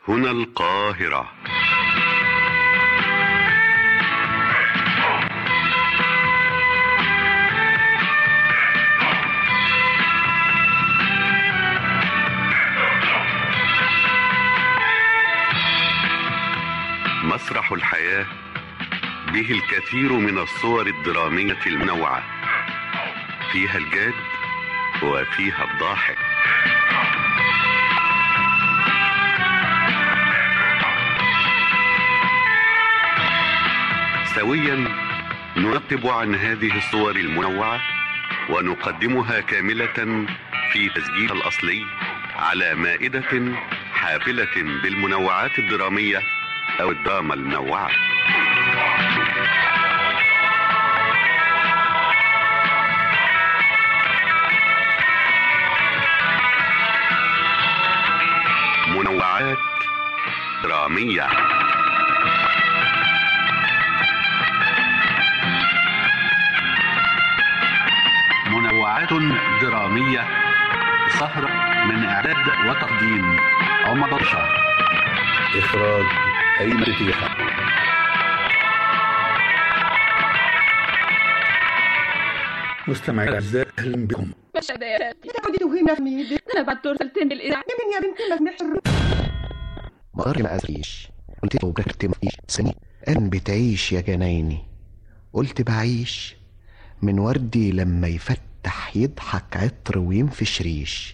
هنا القاهرة مسرح الحياة به الكثير من الصور الدرامية المنوعة فيها الجاد وفيها الضاحك سويا نرتب عن هذه الصور المنوعة ونقدمها كاملة في تسجيل الأصلي على مائدة حافلة بالمنوعات الدرامية أو الدراما المنوعة منوعات درامية منوعات درامية سهرة من إعداد وتقديم عمر بشار إخراج أيمن فتيحة مستمعي الأعزاء أهلا بكم مش عداياتي تقعدي توهينا في ميدي انا بعت له رسالتين بالاذاعه يمين يا بنتي ما بنحر مقر ما أزريش قلت له بركت مفيش سني أن بتعيش يا جنايني قلت بعيش من وردي لما يفتح يضحك عطر وينفش ريش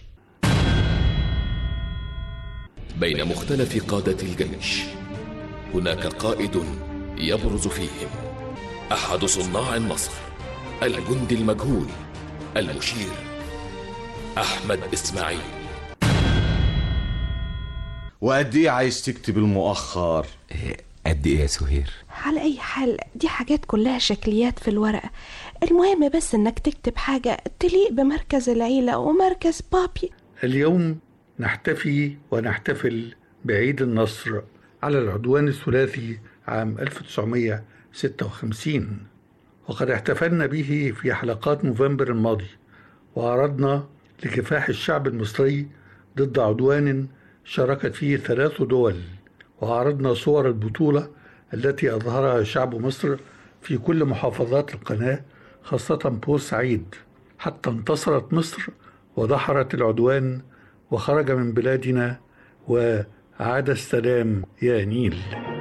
بين مختلف قادة الجيش هناك قائد يبرز فيهم أحد صناع النصر الجندي المجهول المشير أحمد إسماعيل وقد ايه عايز تكتب المؤخر قد ايه يا سهير على أي حال دي حاجات كلها شكليات في الورقة المهم بس إنك تكتب حاجة تليق بمركز العيلة ومركز بابي اليوم نحتفي ونحتفل بعيد النصر على العدوان الثلاثي عام 1956 وقد احتفلنا به في حلقات نوفمبر الماضي وعرضنا لكفاح الشعب المصري ضد عدوان شاركت فيه ثلاث دول وعرضنا صور البطولة التي أظهرها شعب مصر في كل محافظات القناة خاصة بورسعيد حتى انتصرت مصر ودحرت العدوان وخرج من بلادنا وعاد السلام يا نيل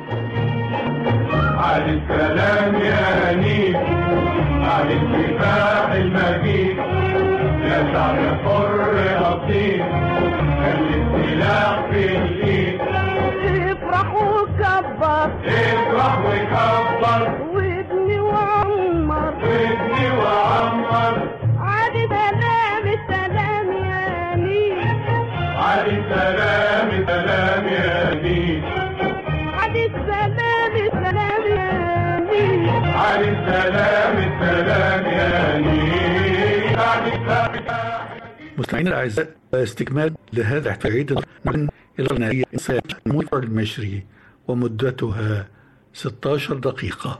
على السلام يا نيل على الكفاح المجيد يا شعب حر أصيل خلي السلاح في الإيد افرح وكبر افرح وكبر وابني وعمر وابني وعمر علي سلام السلام يا نيل على السلام سلام يا نيل علي السلام السلام يا نيل على السلام السلام يا نيل على السلام مستمعينا الأعزاء استكمال لهذا احتفال من إلى النهاية المنفر المشري ومدتها 16 دقيقة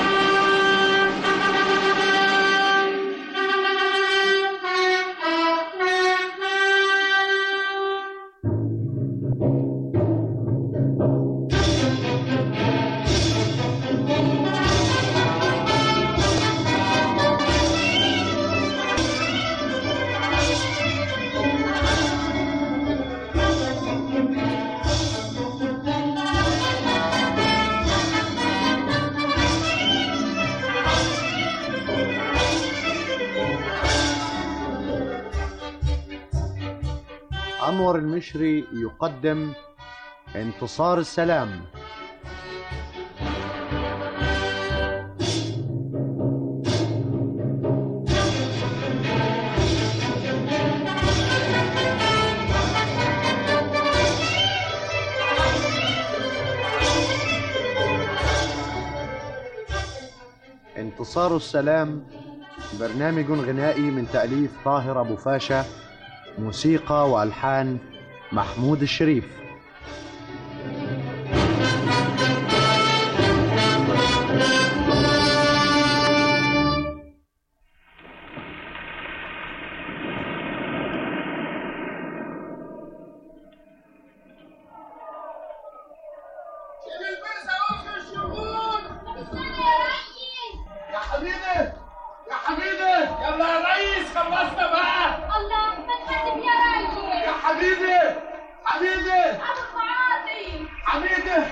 أنور المشري يقدم انتصار السلام انتصار السلام برنامج غنائي من تأليف طاهر أبو فاشا موسيقى وألحان محمود الشريف يلا يا ريس خلصنا بقى الله ما تحسب يا ريس يا حبيبي حبيبي ابو المعاطي حميدة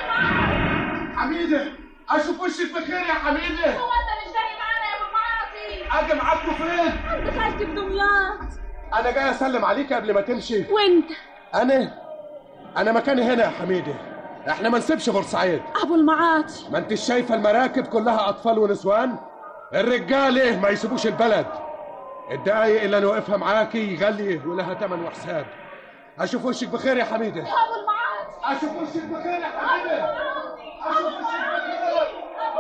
حميدة اشوف وشك بخير يا حميدة هو انت مش جاي معانا يا ابو المعاطي اجي معاكم فين عند خالتي بدمياط انا جاي اسلم عليك قبل ما تمشي وانت انا انا مكاني هنا يا حميدة احنا ما نسيبش بورسعيد ابو المعاطي ما انت شايفه المراكب كلها اطفال ونسوان الرجاله ما يسيبوش البلد الدقايق اللي انا واقفها معاكي غاليه ولها تمن وحساب اشوف وشك بخير يا حميده ابو المعاطي اشوف وشك بخير يا حميده اشوف وشك بخير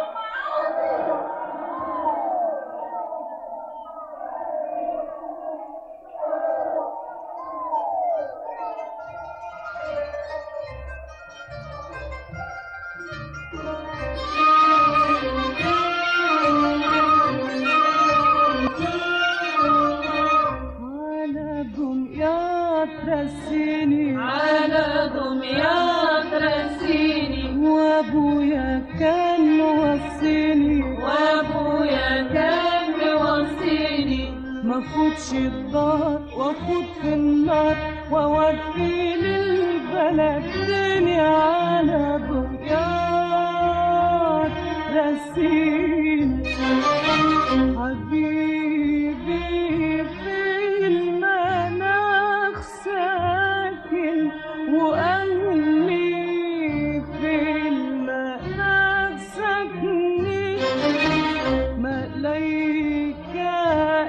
على دمياط رسيني على دمياط رسيني وابويا كان موصيني وابويا كان موصيني ما فوتش الدار واخد في النار واودي للبلد تاني على دمياط رسيني حبيبي في المناخ ساكن وأهلي في المناخ ساكنين ملايكة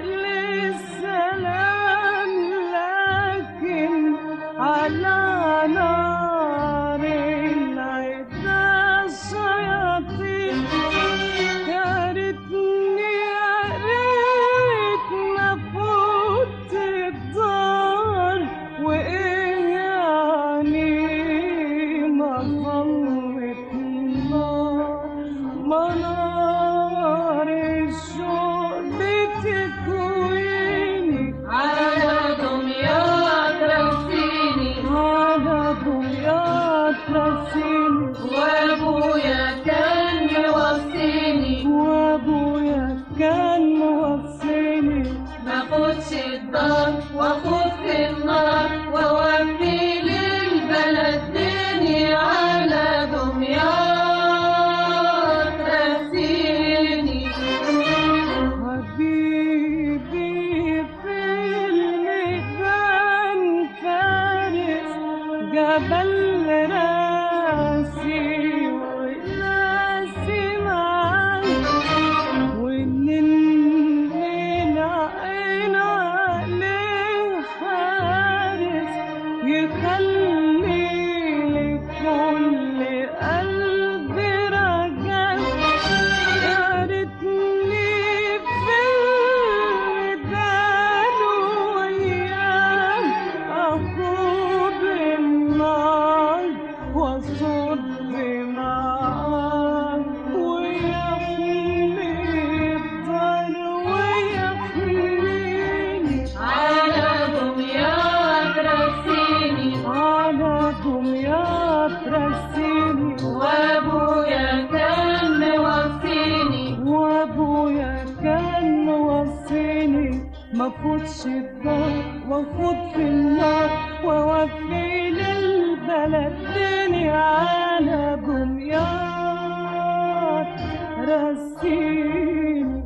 للسلام لكن على نار العدا الشياطين يا ريتني يا ريت ما فوت الدار وايه يعني ما ضلت النار منار الشوق بتكويني على دمياط رسيني على دمياط رسيني وابويا كان موصيني وابويا كان موصيني ما خدش الدار واخد في النار واوفي للبلد ديني على دمياط رسيني حبيبي في الميدان فارس جبل راسي وناسي معاه والنين عين عليه حارس يخلي لكل قلب رجاء يا ريتني في الميدان وياه اخوض النار واصد معاه ويحمي الدار ويحميني على دمياط رسيني على دمياط رسيني وابويا كان موصيني وابويا كان موصيني ما فوتش الدار واخد في النار واوفي للبلد تاني على دمياط رسيني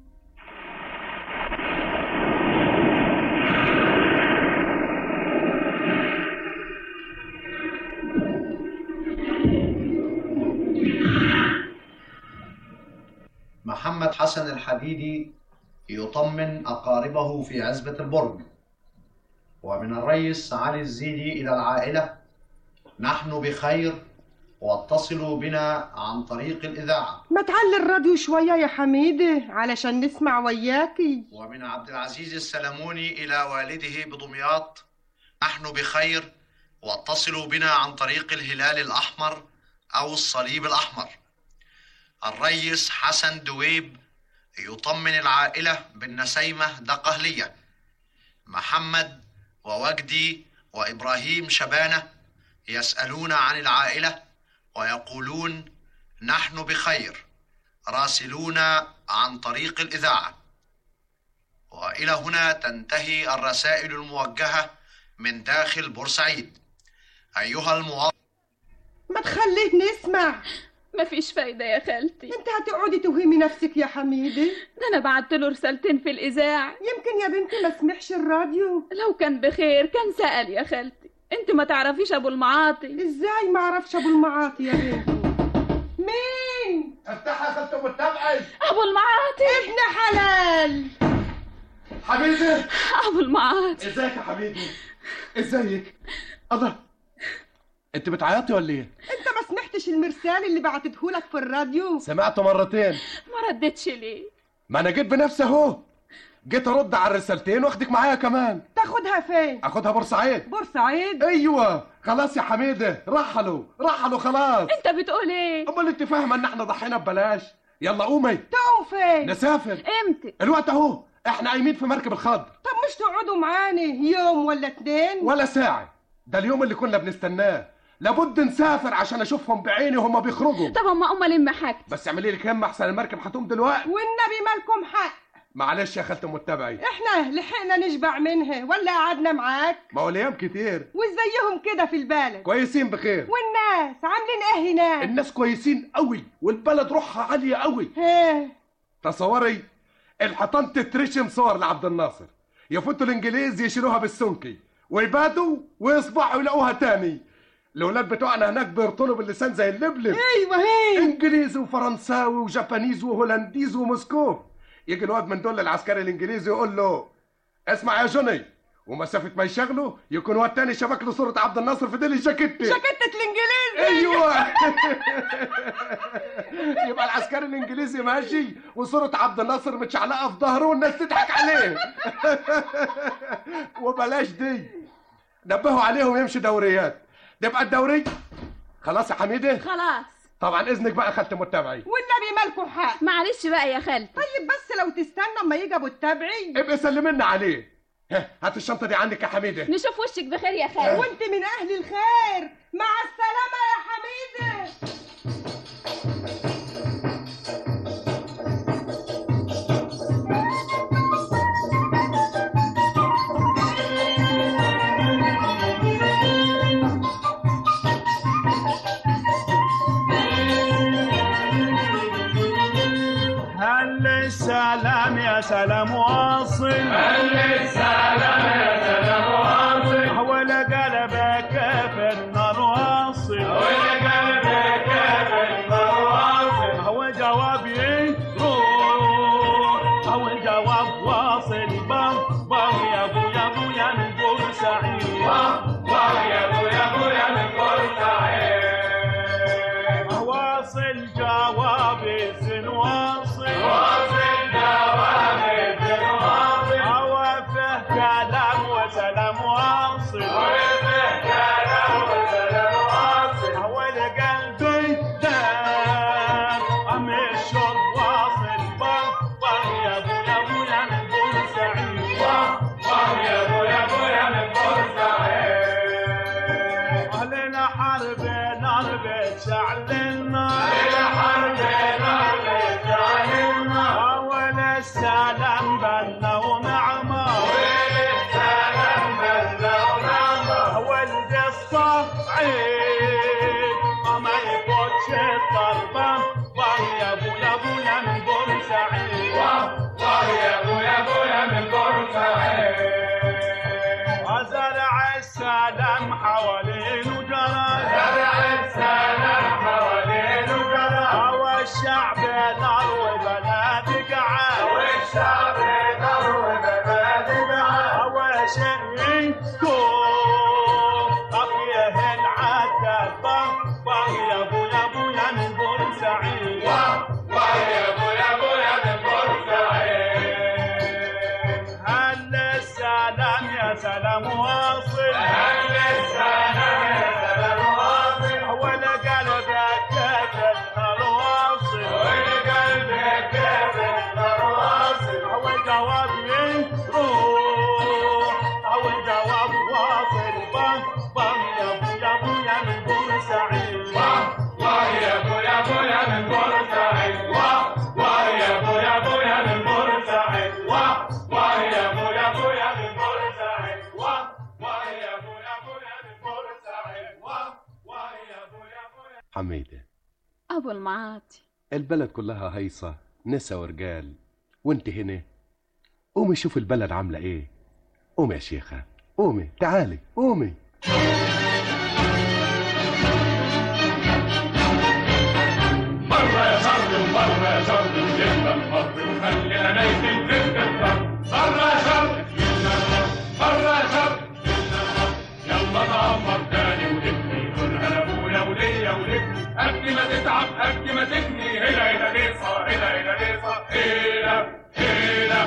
محمد حسن الحديدي يطمن أقاربه في عزبة البرج ومن الرئيس علي الزيدي إلى العائلة نحن بخير واتصلوا بنا عن طريق الإذاعة ما تعلي الراديو شوية يا حميدة علشان نسمع وياكي ومن عبد العزيز السلموني إلى والده بدمياط نحن بخير واتصلوا بنا عن طريق الهلال الأحمر أو الصليب الأحمر الريس حسن دويب يطمن العائلة بالنسيمة دقهلية محمد ووجدي وإبراهيم شبانة يسألون عن العائلة ويقولون نحن بخير راسلونا عن طريق الإذاعة وإلى هنا تنتهي الرسائل الموجهة من داخل بورسعيد أيها المواطن ما تخليه نسمع مفيش فايدة يا خالتي انت هتقعدي توهمي نفسك يا حميدة ده أنا بعت له رسالتين في الإذاعة يمكن يا بنتي ما سمعش الراديو لو كان بخير كان سأل يا خالتي انت ما تعرفيش أبو المعاطي ازاي ما اعرفش ابو المعاطي يا بنتي مين افتحها يا خالته متابعي أبو المعاطي ابن حلال حبيبي أبو المعاطي ازيك يا حبيبي ازيك الله انت بتعيطي ولا ايه انت ما سمعتش المرسال اللي بعتتهولك في الراديو سمعته مرتين ما ردتش ليه ما انا جيت بنفسي اهو جيت ارد على الرسالتين واخدك معايا كمان تاخدها فين اخدها بورسعيد بورسعيد ايوه خلاص يا حميده رحلوا رحلوا خلاص انت بتقول ايه امال انت فاهمه ان احنا ضحينا ببلاش يلا قومي تقوم فين نسافر امتى الوقت اهو احنا قايمين في مركب الخضر طب مش تقعدوا معانا يوم ولا اتنين ولا ساعه ده اليوم اللي كنا بنستناه لابد نسافر عشان اشوفهم بعيني وهم بيخرجوا طب اما أما لم حاجتي بس اعملي لي كام احسن المركب هتقوم دلوقتي والنبي مالكم حق معلش يا خالتي متابعي احنا لحقنا نشبع منها ولا قعدنا معاك ما هو الايام كتير وازيهم كده في البلد كويسين بخير والناس عاملين ايه هناك الناس كويسين قوي والبلد روحها عاليه قوي ها تصوري الحيطان تترشم صور لعبد الناصر يفوتوا الانجليز يشيلوها بالسنكي ويباتوا ويصبحوا يلاقوها تاني الاولاد بتوعنا هناك بيرطلوا باللسان زي اللبلب ايوه هي انجليزي وفرنساوي وجابانيز وهولنديز وموسكو يجي الواد من دول العسكري الانجليزي يقول له اسمع يا جوني ومسافة ما يشغله يكون واد تاني شبك له صورة عبد الناصر في ديل الجاكيت شكتة الانجليزي ايوه يبقى العسكري الانجليزي ماشي وصورة عبد الناصر متشعلقة في ظهره والناس تضحك عليه وبلاش دي نبهوا عليهم يمشي دوريات تبقى الدوري خلاص يا حميده خلاص طبعا اذنك بقى خدت متابعي والنبي مالكم حق معلش بقى يا خالتي طيب بس لو تستنى اما يجي ابو التبعي ابقى سلمنا عليه ها، هات الشنطه دي عندك يا حميده نشوف وشك بخير يا خالتي وانت من اهل الخير مع السلامة يا حميدة هل السلام يا سلام واصل هل السلام يا سلام واصل حول قلبك في النار واصل حول قلبك في النار واصل هو جواب يروح هو جواب واصل بام بام يا ابو يا ابو يا من بورسعيد بام بام يا ابو يا ابو يا من بورسعيد واصل جواب الزن واصل واصل جواب الزن واصل وفيه كلام وسلام واصل وفيه كلام وسلام واصل والقلب دام أم الشوق واصل بام بام يا ابو يا ابو يا من بورسعيد بام بام يا ابو يا ابو يا من بورسعيد أهلنا حرب نار بتشعل النار أهلنا حرب نار بتشعل النار أول السلام بنا ومعمار أول السلام بنا ومعمار ولد الصعيد ما يفوتش الضربة بام يا ابو يا ابو يا من بورسعيد بام يا ابو يا ابو يا من بورسعيد وزرع السلام حوالين وجرى زرع السلام حوالين وجرى حميدة ابو المعاطي البلد كلها هيصة نسا ورجال وانت هنا قومي شوف البلد عاملة ايه قومي يا شيخة قومي تعالي قومي مرة يا شر ومرة يا شر وجبنا الفر وخلينا نايتين في الفر مرة يا شر مرة يا شر يلا نعمر تاني ونبني قولها لابويا وليا ولبني قد ما تتعب قد ما تبني هنا هنا ليصة هنا هنا ليصة هنا هنا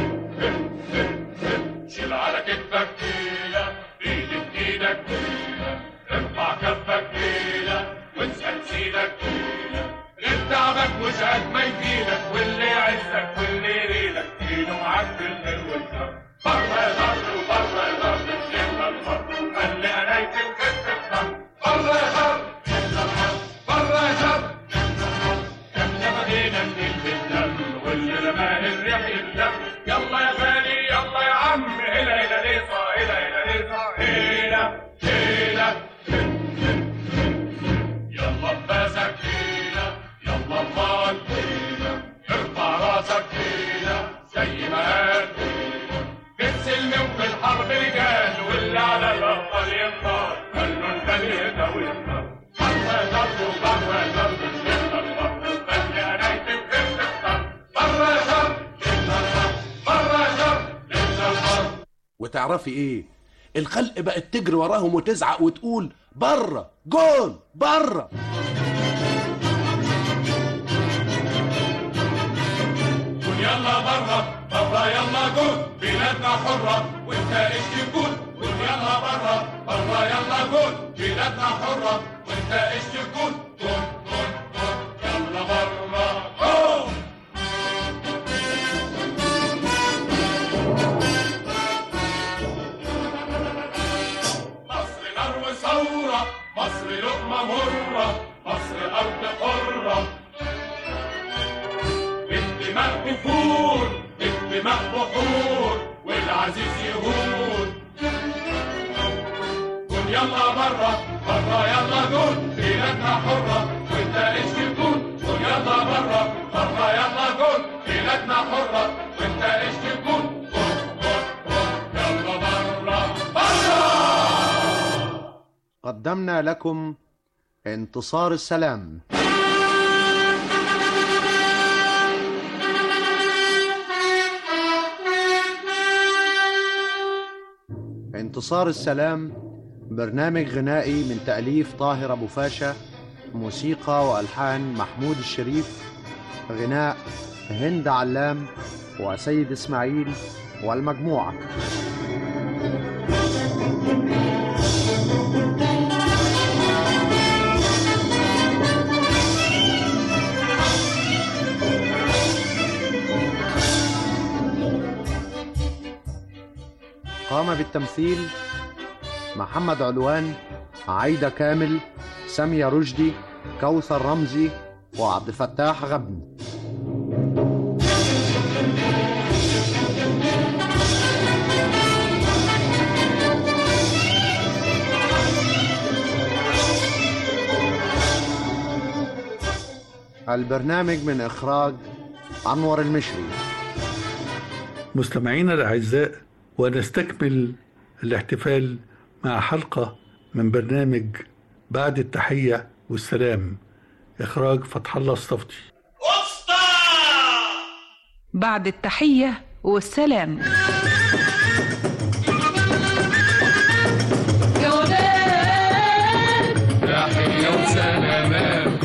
شيل على كتفك هنا ايدك ايدك هنا ارفع كفك هنا واسأل سيدك هنا غير تعبك مش قد ما يفيدك واللي يعزك واللي يريدك ايده معاك في الخير والشر بره يا شر وبره يا شر شيلنا الفر خلي قناية الخف الخر بره يا شر بره يا شر احنا بدينا ننزل بالدم واللي رماه الريح يندم يلا يا غالي يلا يا عم هنا هنا ليصة هنا هنا ليصة هنا هنا يلا باسك هنا يلا بمال هنا ارفع راسك هنا زي ما قال هنا في السلم وفي الحرب رجال واللي على الابطال ينطار خلوا البني يتوينا بره يا شر وبره يا شر شلنا البر خلي قنايتي وخفت الخر بره يا شر شلنا البر بره يا شر شلنا البر وتعرفي ايه الخلق بقت تجري وراهم وتزعق وتقول بره جول بره قول يلا بره بره يلا جول بلادنا حرة وانت ايش تقول قول يلا بره بره يلا جول بلادنا حرة وانت ايش تقول جول جول جول يلا بره جول مصر نار وثورة مصر لقمة مرة مصر أرض حرة الدماء بفور الدماء بحور والعزيز يهون قول يلا برا برا يلا جول بلادنا حرة وانت ايش تكون قول يلا برا برا يلا جول بلادنا حرة وانت ايش تكون جول جول جول يلا برا برا قدمنا لكم انتصار السلام انتصار السلام برنامج غنائي من تأليف طاهر أبو فاشا موسيقى وألحان محمود الشريف غناء هند علام وسيد إسماعيل والمجموعة قام بالتمثيل محمد علوان عايدة كامل سامية رشدي كوثر رمزي وعبد الفتاح غبن البرنامج من إخراج أنور المشري مستمعينا الأعزاء ونستكمل الاحتفال مع حلقة من برنامج بعد التحية والسلام إخراج فتح الله الصفتي بعد التحية والسلام تحية وسلامات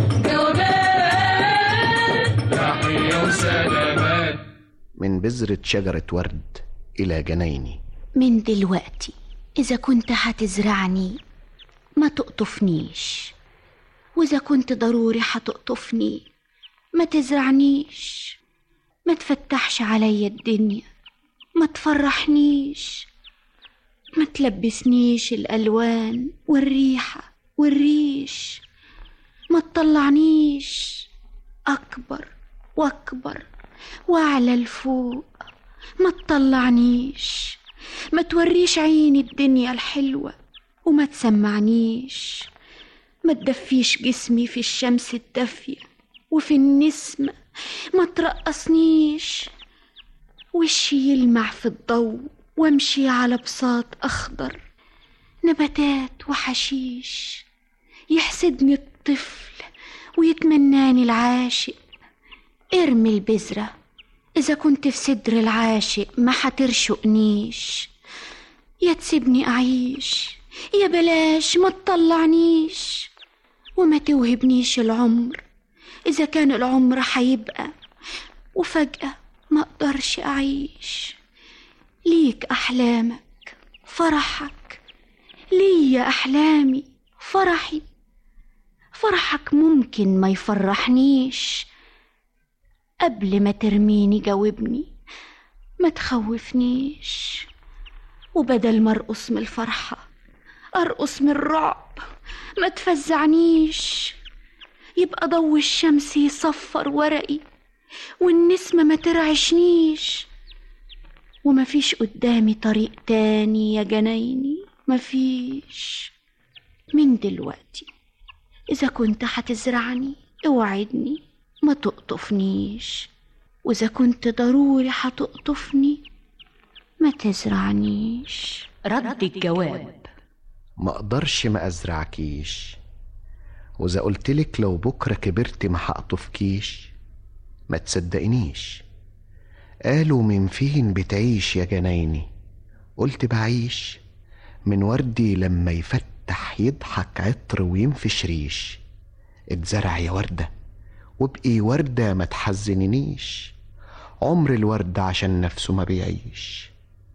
تحية وسلامات من بذرة شجرة ورد إلى جنايني من دلوقتي إذا كنت هتزرعني ما تقطفنيش وإذا كنت ضروري هتقطفني ما تزرعنيش ما تفتحش عليا الدنيا ما تفرحنيش ما تلبسنيش الألوان والريحة والريش ما تطلعنيش أكبر وأكبر وأعلى لفوق ما تطلعنيش ما توريش عيني الدنيا الحلوة وما تسمعنيش ما تدفيش جسمي في الشمس الدافية وفي النسمة ما ترقصنيش وشي يلمع في الضوء وامشي على بساط أخضر نباتات وحشيش يحسدني الطفل ويتمناني العاشق ارمي البذرة إذا كنت في صدر العاشق ما حترشقنيش يا تسيبني أعيش يا بلاش ما تطلعنيش وما توهبنيش العمر إذا كان العمر حيبقى وفجأة ما أقدرش أعيش ليك أحلامك فرحك ليا أحلامي فرحي فرحك ممكن ما يفرحنيش قبل ما ترميني جاوبني ما تخوفنيش وبدل ما ارقص من الفرحة ارقص من الرعب ما تفزعنيش يبقى ضو الشمس يصفر ورقي والنسمة ما ترعشنيش ومفيش قدامي طريق تاني يا جنايني مفيش من دلوقتي إذا كنت هتزرعني اوعدني ما تقطفنيش وإذا كنت ضروري هتقطفني ما تزرعنيش رد الجواب ما اقدرش ما ازرعكيش واذا قلتلك لو بكره كبرت ما هقطفكيش ما تصدقنيش قالوا من فين بتعيش يا جنايني قلت بعيش من وردي لما يفتح يضحك عطر وينفش ريش اتزرع يا وردة وابقي وردة ما تحزننيش عمر الورد عشان نفسه ما بيعيش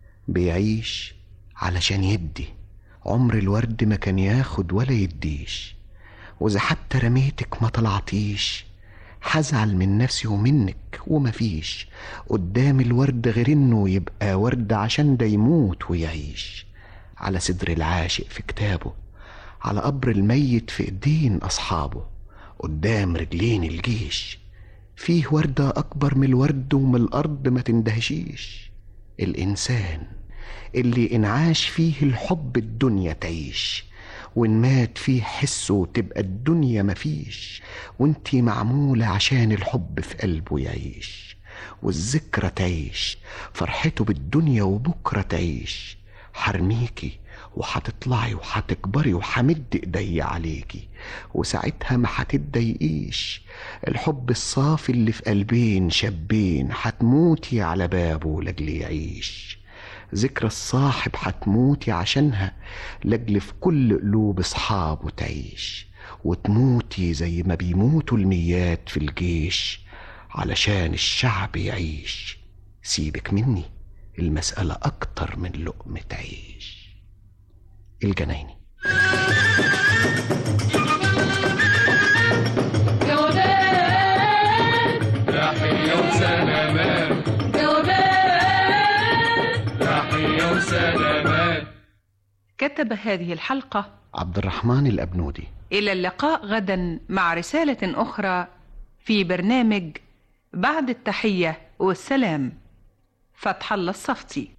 بيعيش علشان يدي عمر الورد ما كان ياخد ولا يديش واذا حتى رميتك ما طلعتيش هزعل من نفسي ومنك ومفيش قدام الورد غير انه يبقى ورد عشان ده يموت ويعيش على صدر العاشق في كتابه على قبر الميت في ايدين اصحابه قدام رجلين الجيش فيه وردة أكبر من الورد ومن الأرض ما تندهشيش الإنسان اللي إن عاش فيه الحب الدنيا تعيش وإن مات فيه حسه تبقى الدنيا مفيش وانتي معمولة عشان الحب في قلبه يعيش والذكرى تعيش فرحته بالدنيا وبكرة تعيش حرميكي وهتطلعي وهتكبري وهمد ايدي عليكي وساعتها ما هتتضايقيش الحب الصافي اللي في قلبين شابين هتموتي على بابه لاجل يعيش ذكرى الصاحب هتموتي عشانها لاجل في كل قلوب اصحابه تعيش وتموتي زي ما بيموتوا الميات في الجيش علشان الشعب يعيش سيبك مني المسألة أكتر من لقمة عيش الجنايني جولات تحية وسلامات جولات تحية وسلامات كتب هذه الحلقة عبد الرحمن الأبنودي إلى اللقاء غدا مع رسالة أخرى في برنامج بعد التحية والسلام فتح الله الصفتي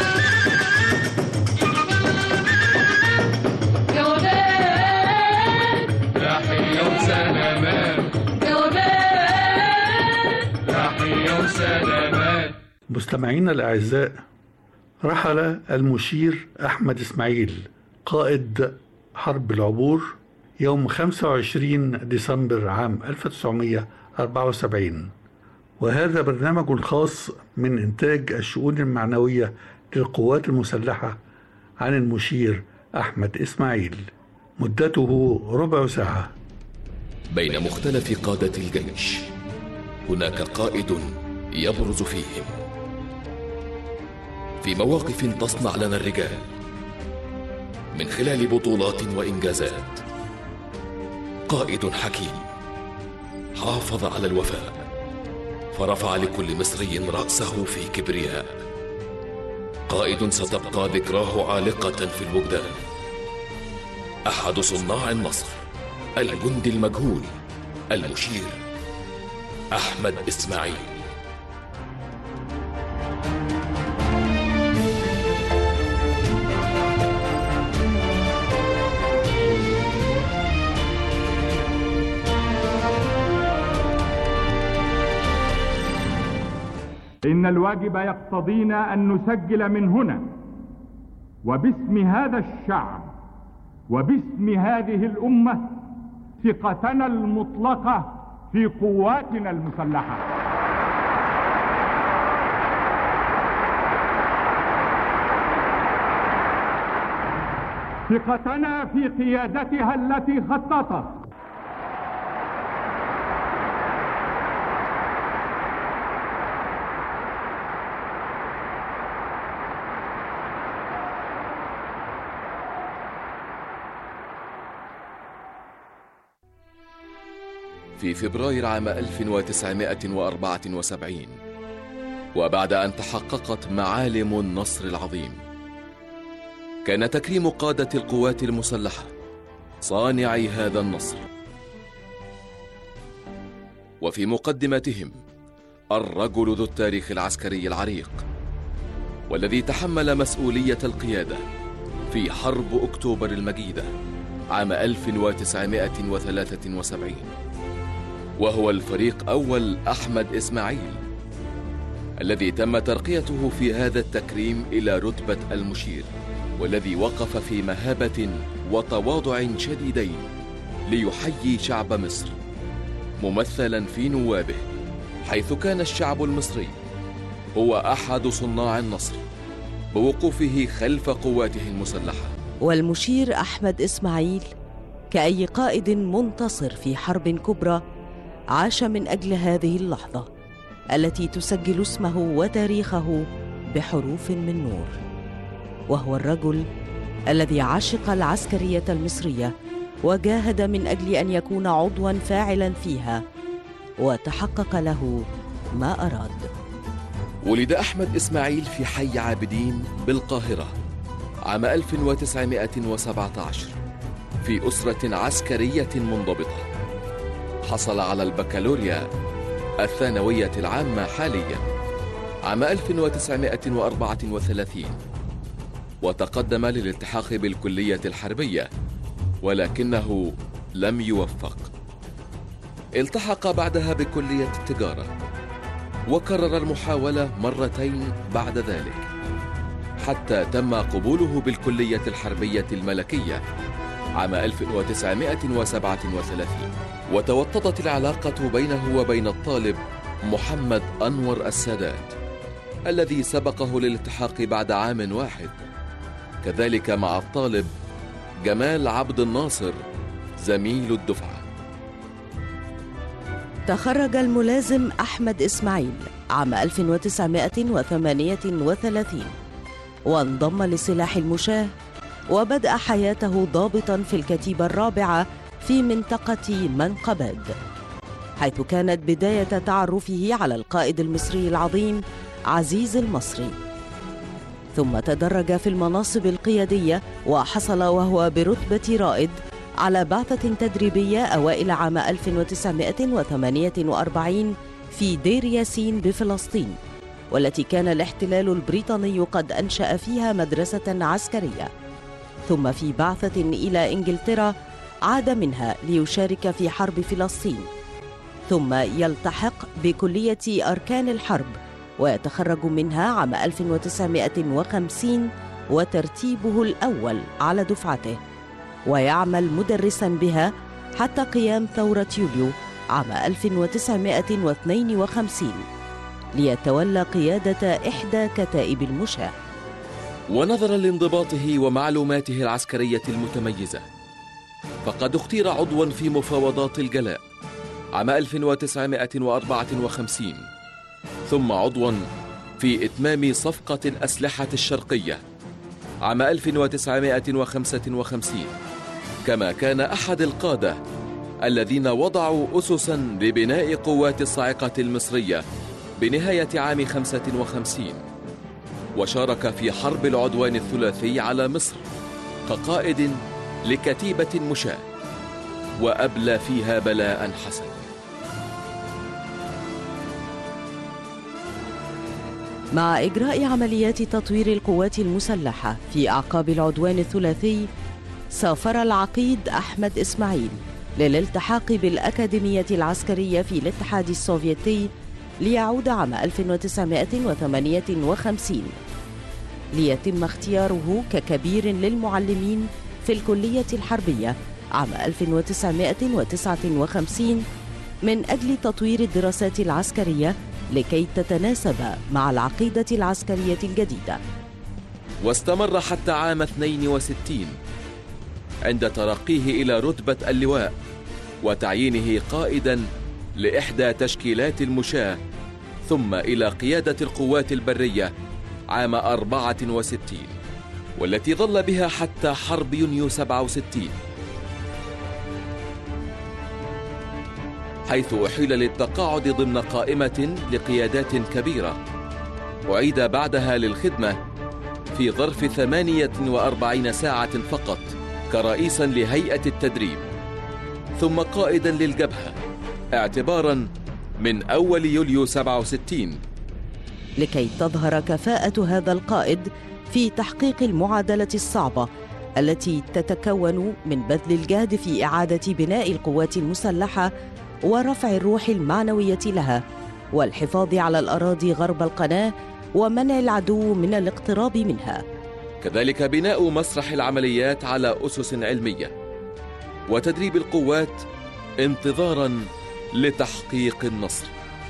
جولات تحية وسلامات جولات تحية وسلامات مستمعينا الأعزاء رحل المشير أحمد إسماعيل قائد حرب العبور يوم 25 ديسمبر عام 1974 وهذا برنامج خاص من إنتاج الشؤون المعنوية للقوات المسلحة عن المشير أحمد إسماعيل مدته ربع ساعة بين مختلف قادة الجيش هناك قائد يبرز فيهم في مواقف تصنع لنا الرجال من خلال بطولات وإنجازات قائد حكيم حافظ على الوفاء فرفع لكل مصري رأسه في كبرياء قائد ستبقى ذكراه عالقة في الوجدان أحد صناع النصر الجندي المجهول المشير أحمد إسماعيل إن الواجب يقتضينا أن نسجل من هنا وباسم هذا الشعب وباسم هذه الأمة ثقتنا المطلقة في قواتنا المسلحة ثقتنا في قيادتها التي خططت في فبراير عام 1974 وبعد أن تحققت معالم النصر العظيم كان تكريم قادة القوات المسلحة صانعي هذا النصر وفي مقدمتهم الرجل ذو التاريخ العسكري العريق والذي تحمل مسؤولية القيادة في حرب أكتوبر المجيدة عام 1973 وهو الفريق أول أحمد إسماعيل الذي تم ترقيته في هذا التكريم إلى رتبة المشير والذي وقف في مهابة وتواضع شديدين ليحيي شعب مصر ممثلا في نوابه حيث كان الشعب المصري هو أحد صناع النصر بوقوفه خلف قواته المسلحة والمشير أحمد إسماعيل كأي قائد منتصر في حرب كبرى عاش من أجل هذه اللحظة التي تسجل اسمه وتاريخه بحروف من نور وهو الرجل الذي عشق العسكرية المصرية وجاهد من أجل أن يكون عضوا فاعلا فيها وتحقق له ما أراد ولد أحمد إسماعيل في حي عابدين بالقاهرة عام 1917 في أسرة عسكرية منضبطة حصل على البكالوريا الثانوية العامة حاليا عام 1934 وتقدم للالتحاق بالكلية الحربية ولكنه لم يوفق التحق بعدها بكلية التجارة وكرر المحاولة مرتين بعد ذلك حتى تم قبوله بالكلية الحربية الملكية عام 1937 وتوطدت العلاقة بينه وبين الطالب محمد أنور السادات الذي سبقه للالتحاق بعد عام واحد كذلك مع الطالب جمال عبد الناصر زميل الدفعة تخرج الملازم أحمد إسماعيل عام 1938 وانضم لسلاح المشاة وبدأ حياته ضابطا في الكتيبة الرابعة في منطقة منقباد حيث كانت بداية تعرفه على القائد المصري العظيم عزيز المصري ثم تدرج في المناصب القيادية وحصل وهو برتبة رائد على بعثة تدريبية أوائل عام 1948 في دير ياسين بفلسطين والتي كان الاحتلال البريطاني قد أنشأ فيها مدرسة عسكرية ثم في بعثة إلى إنجلترا عاد منها ليشارك في حرب فلسطين ثم يلتحق بكلية أركان الحرب ويتخرج منها عام 1950 وترتيبه الأول على دفعته ويعمل مدرسا بها حتى قيام ثورة يوليو عام 1952 ليتولى قيادة إحدى كتائب المشاة ونظرا لانضباطه ومعلوماته العسكرية المتميزة فقد اختير عضوا في مفاوضات الجلاء عام 1954 ثم عضوا في إتمام صفقة الأسلحة الشرقية عام 1955 كما كان أحد القادة الذين وضعوا أسسا لبناء قوات الصاعقة المصرية بنهاية عام 55 وشارك في حرب العدوان الثلاثي على مصر كقائد لكتيبة مشاة وأبلى فيها بلاء حسنا مع إجراء عمليات تطوير القوات المسلحة في أعقاب العدوان الثلاثي سافر العقيد أحمد إسماعيل للالتحاق بالأكاديمية العسكرية في الاتحاد السوفيتي ليعود عام 1958 ليتم اختياره ككبير للمعلمين في الكلية الحربية عام 1959 من أجل تطوير الدراسات العسكرية لكي تتناسب مع العقيدة العسكرية الجديدة واستمر حتى عام 62 عند ترقيه إلى رتبة اللواء وتعيينه قائدا لإحدى تشكيلات المشاة ثم إلى قيادة القوات البرية عام 64 والتي ظل بها حتى حرب يونيو 67 حيث أحيل للتقاعد ضمن قائمة لقيادات كبيرة أعيد بعدها للخدمة في ظرف 48 ساعة فقط كرئيسا لهيئة التدريب ثم قائدا للجبهة اعتبارا من أول يوليو 67 لكي تظهر كفاءة هذا القائد في تحقيق المعادلة الصعبة التي تتكون من بذل الجهد في إعادة بناء القوات المسلحة ورفع الروح المعنوية لها والحفاظ على الأراضي غرب القناة ومنع العدو من الاقتراب منها كذلك بناء مسرح العمليات على أسس علمية وتدريب القوات انتظارا لتحقيق النصر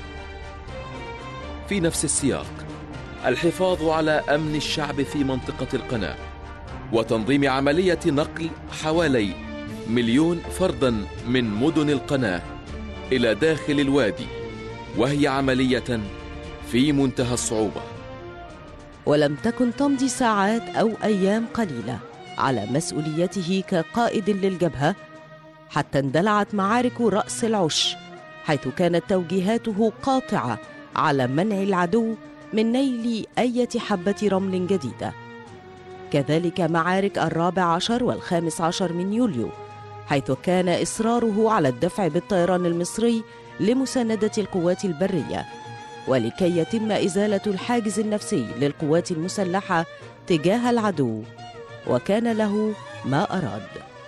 في نفس السياق الحفاظ على أمن الشعب في منطقة القناة وتنظيم عملية نقل حوالي مليون فردا من مدن القناة إلى داخل الوادي وهي عملية في منتهى الصعوبة ولم تكن تمضي ساعات أو أيام قليلة على مسؤوليته كقائد للجبهة حتى اندلعت معارك رأس العش حيث كانت توجيهاته قاطعة على منع العدو من نيل أية حبة رمل جديدة كذلك معارك الرابع عشر والخامس عشر من يوليو حيث كان إصراره على الدفع بالطيران المصري لمساندة القوات البرية ولكي يتم إزالة الحاجز النفسي للقوات المسلحة تجاه العدو وكان له ما أراد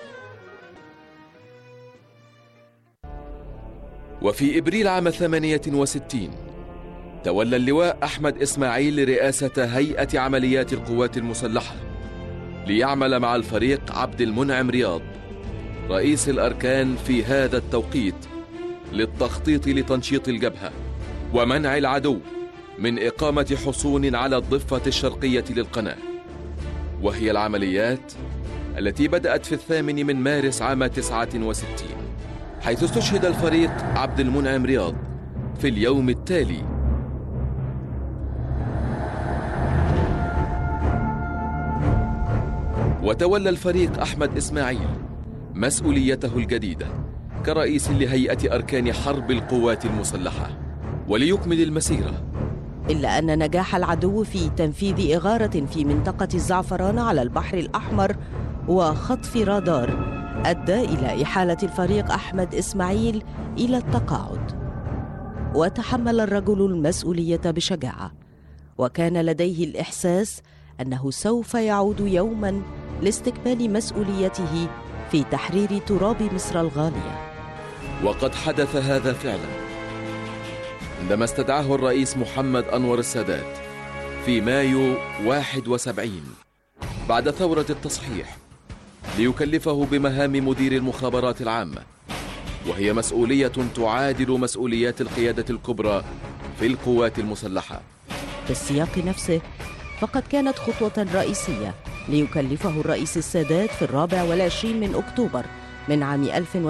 وفي إبريل عام 68 تولى اللواء أحمد إسماعيل رئاسة هيئة عمليات القوات المسلحة ليعمل مع الفريق عبد المنعم رياض رئيس الأركان في هذا التوقيت للتخطيط لتنشيط الجبهة ومنع العدو من إقامة حصون على الضفة الشرقية للقناة وهي العمليات التي بدأت في الثامن من مارس عام 69 حيث استشهد الفريق عبد المنعم رياض في اليوم التالي وتولى الفريق أحمد إسماعيل مسؤوليته الجديدة كرئيس لهيئة أركان حرب القوات المسلحة وليكمل المسيرة إلا أن نجاح العدو في تنفيذ إغارة في منطقة الزعفران على البحر الأحمر وخطف رادار أدى إلى إحالة الفريق أحمد إسماعيل إلى التقاعد وتحمل الرجل المسؤولية بشجاعة وكان لديه الإحساس أنه سوف يعود يوما لاستكمال مسؤوليته في تحرير تراب مصر الغالية وقد حدث هذا فعلا عندما استدعاه الرئيس محمد أنور السادات في مايو 71 بعد ثورة التصحيح ليكلفه بمهام مدير المخابرات العامة وهي مسؤولية تعادل مسؤوليات القيادة الكبرى في القوات المسلحة في السياق نفسه فقد كانت خطوة رئيسية ليكلفه الرئيس السادات في الرابع والعشرين من أكتوبر من عام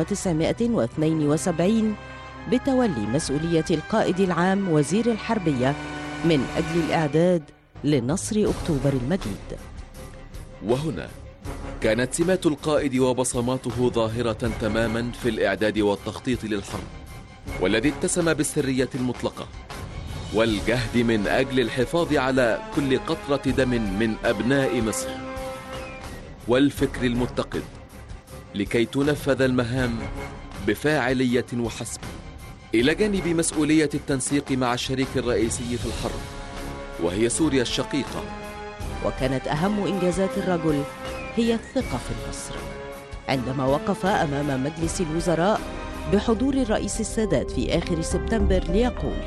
1972 بتولي مسؤولية القائد العام وزير الحربية من أجل الإعداد لنصر أكتوبر المجيد وهنا كانت سمات القائد وبصماته ظاهرة تماما في الإعداد والتخطيط للحرب والذي اتسم بالسرية المطلقة والجهد من أجل الحفاظ على كل قطرة دم من أبناء مصر والفكر المتقد لكي تنفذ المهام بفاعلية وحسب إلى جانب مسؤولية التنسيق مع الشريك الرئيسي في الحرب وهي سوريا الشقيقة وكانت أهم إنجازات الرجل هي الثقة في النصر عندما وقف أمام مجلس الوزراء بحضور الرئيس السادات في آخر سبتمبر ليقول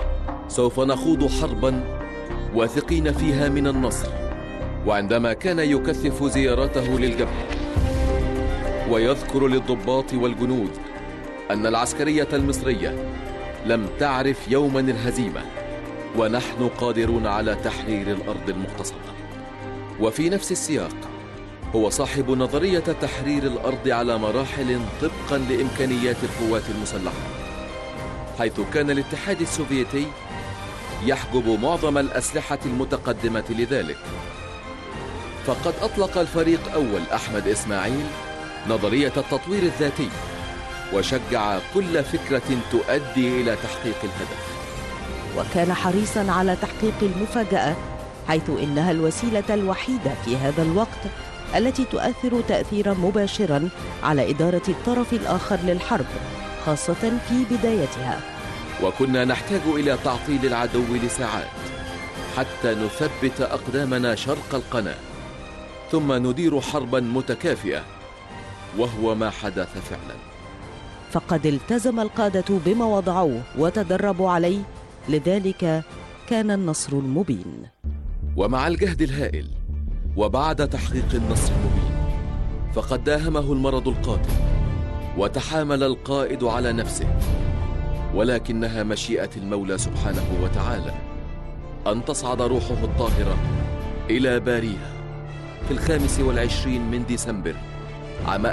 سوف نخوض حربا واثقين فيها من النصر وعندما كان يكثف زيارته للجبهة ويذكر للضباط والجنود أن العسكرية المصرية لم تعرف يوما الهزيمة ونحن قادرون على تحرير الأرض المغتصبة وفي نفس السياق هو صاحب نظرية تحرير الأرض على مراحل طبقا لإمكانيات القوات المسلحة حيث كان الاتحاد السوفيتي يحجب معظم الأسلحة المتقدمة لذلك فقد أطلق الفريق أول أحمد إسماعيل نظرية التطوير الذاتي وشجع كل فكرة تؤدي إلى تحقيق الهدف وكان حريصا على تحقيق المفاجأة حيث إنها الوسيلة الوحيدة في هذا الوقت التي تؤثر تأثيرا مباشرا على إدارة الطرف الآخر للحرب خاصة في بدايتها وكنا نحتاج إلى تعطيل العدو لساعات حتى نثبت أقدامنا شرق القناة ثم ندير حربا متكافئة وهو ما حدث فعلا فقد التزم القادة بما وضعوه وتدربوا عليه لذلك كان النصر المبين ومع الجهد الهائل وبعد تحقيق النصر المبين فقد داهمه المرض القاتل وتحامل القائد على نفسه ولكنها مشيئة المولى سبحانه وتعالى أن تصعد روحه الطاهرة إلى باريها في الخامس والعشرين من ديسمبر عام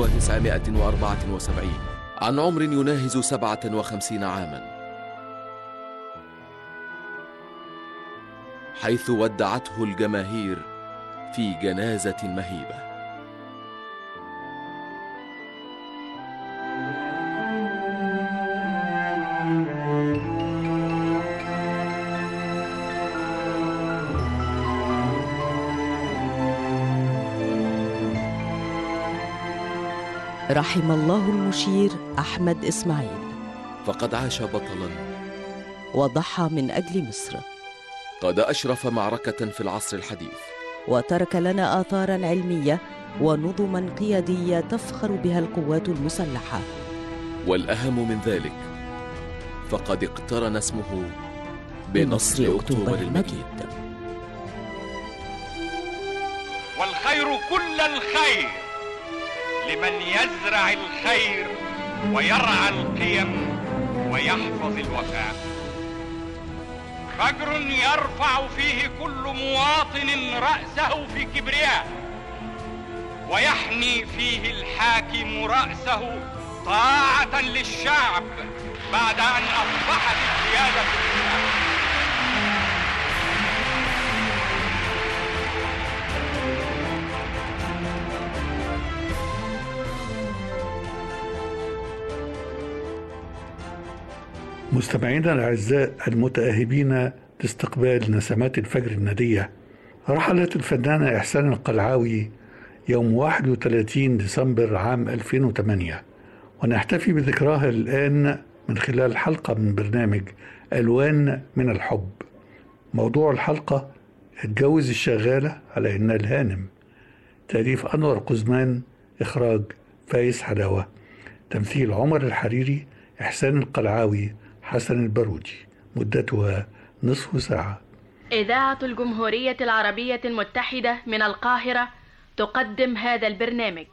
1974 عن عمر يناهز 57 عاما حيث ودعته الجماهير في جنازة مهيبة رحم الله المشير أحمد إسماعيل فقد عاش بطلا وضحى من أجل مصر قد أشرف معركة في العصر الحديث وترك لنا آثارا علمية ونظما قيادية تفخر بها القوات المسلحة والأهم من ذلك فقد اقترن اسمه بنصر أكتوبر المجيد والخير كل الخير لمن يزرع الخير ويرعى القيم ويحفظ الوفاء فجر يرفع فيه كل مواطن رأسه في كبرياء ويحني فيه الحاكم رأسه طاعة للشعب بعد أن أصبحت القيادة لله مستمعينا الأعزاء المتأهبين لاستقبال نسمات الفجر الندية رحلت الفنانة إحسان القلعاوي يوم 31 ديسمبر عام 2008 ونحتفي بذكراها الآن من خلال حلقة من برنامج ألوان من الحب موضوع الحلقة اتجوز الشغالة على إنها الهانم تأليف أنور قزمان إخراج فايز حلاوة تمثيل عمر الحريري إحسان القلعاوي حسن البارودي مدتها نصف ساعة إذاعة الجمهورية العربية المتحدة من القاهرة تقدم هذا البرنامج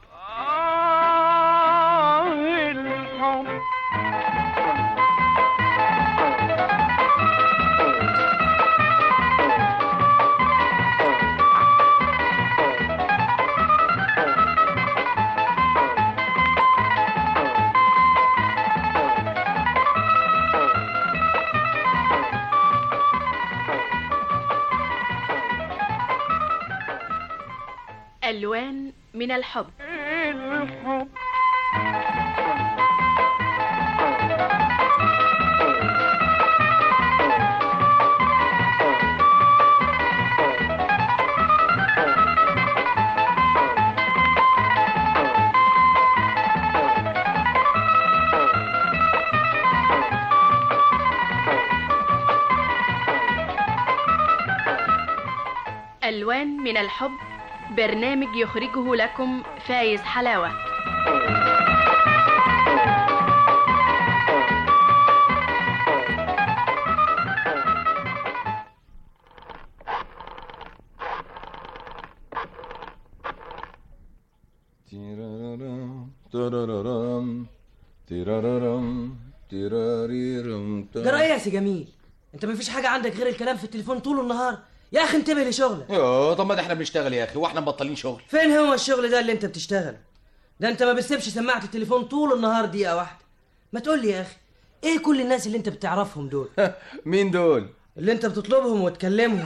ألوان من الحب ألوان من الحب برنامج يخرجه لكم فايز حلاوة تيرارارام تيرارارام تيراريرم جرى ايه يا سي جميل انت مفيش حاجه عندك غير الكلام في التليفون طول النهار يا اخي انتبه لشغلك يوه طب ما ده احنا بنشتغل يا اخي واحنا مبطلين شغل فين هو الشغل ده اللي انت بتشتغل ده انت ما بتسيبش سماعه التليفون طول النهار دقيقه واحده ما تقول لي يا اخي ايه كل الناس اللي انت بتعرفهم دول مين دول اللي انت بتطلبهم وتكلمهم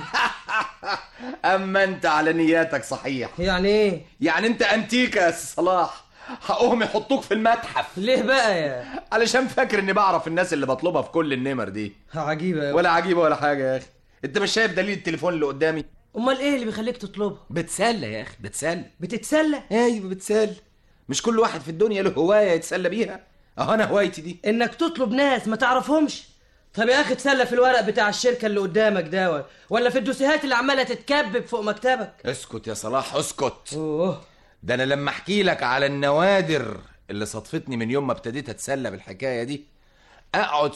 اما انت على نياتك صحيح يعني ايه يعني انت انتيكا يا سي صلاح حقهم يحطوك في المتحف ليه بقى يا علشان فاكر اني بعرف الناس اللي بطلبها في كل النمر دي عجيبه أوي. ولا عجيبه ولا حاجه يا اخي انت مش شايف دليل التليفون اللي قدامي امال ايه اللي بيخليك تطلبها بتسلى يا اخي بتسلى بتتسلى ايوه بتسلى مش كل واحد في الدنيا له هوايه يتسلى بيها اهو انا هوايتي دي انك تطلب ناس ما تعرفهمش طب يا اخي تسلى في الورق بتاع الشركه اللي قدامك ده ولا في الدوسيهات اللي عماله تتكبب فوق مكتبك اسكت يا صلاح اسكت اوه ده انا لما احكي لك على النوادر اللي صدفتني من يوم ما ابتديت اتسلى بالحكايه دي اقعد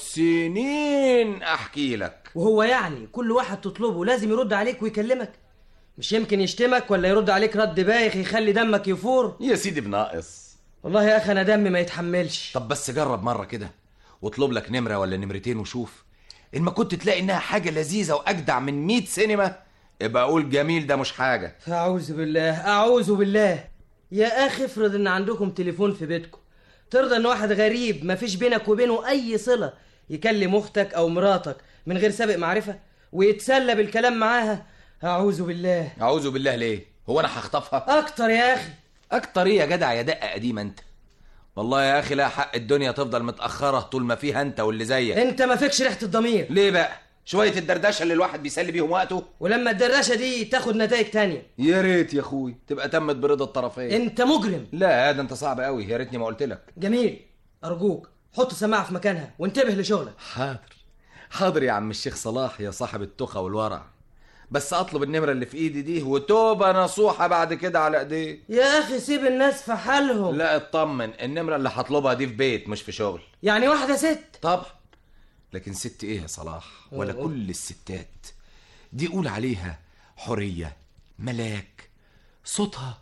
سنين احكي لك وهو يعني كل واحد تطلبه لازم يرد عليك ويكلمك مش يمكن يشتمك ولا يرد عليك رد بايخ يخلي دمك يفور يا سيدي بناقص والله يا اخي انا دمي ما يتحملش طب بس جرب مره كده واطلب لك نمره ولا نمرتين وشوف ان ما كنت تلاقي انها حاجه لذيذه واجدع من 100 سينما يبقى اقول جميل ده مش حاجه اعوذ بالله اعوذ بالله يا اخي افرض ان عندكم تليفون في بيتكم ترضى ان واحد غريب ما فيش بينك وبينه اي صله يكلم اختك او مراتك من غير سابق معرفه ويتسلى بالكلام معاها اعوذ بالله اعوذ بالله ليه هو انا هخطفها اكتر يا اخي اكتر ايه يا جدع يا دقه قديمه انت والله يا اخي لا حق الدنيا تفضل متاخره طول ما فيها انت واللي زيك انت ما فيكش ريحه الضمير ليه بقى شويه الدردشه اللي الواحد بيسلي بيهم وقته ولما الدردشه دي تاخد نتائج تانية يا ريت يا اخوي تبقى تمت برضا الطرفين انت مجرم لا ده انت صعب قوي يا ريتني ما قلت لك جميل ارجوك حط سماعه في مكانها وانتبه لشغلك حاضر حاضر يا عم الشيخ صلاح يا صاحب التقى والورع بس اطلب النمره اللي في ايدي دي وتوبه نصوحه بعد كده على ايديه يا اخي سيب الناس في حالهم لا اطمن النمره اللي هطلبها دي في بيت مش في شغل يعني واحده ست طبعا لكن ست ايه يا صلاح ولا أوه. كل الستات دي قول عليها حريه ملاك صوتها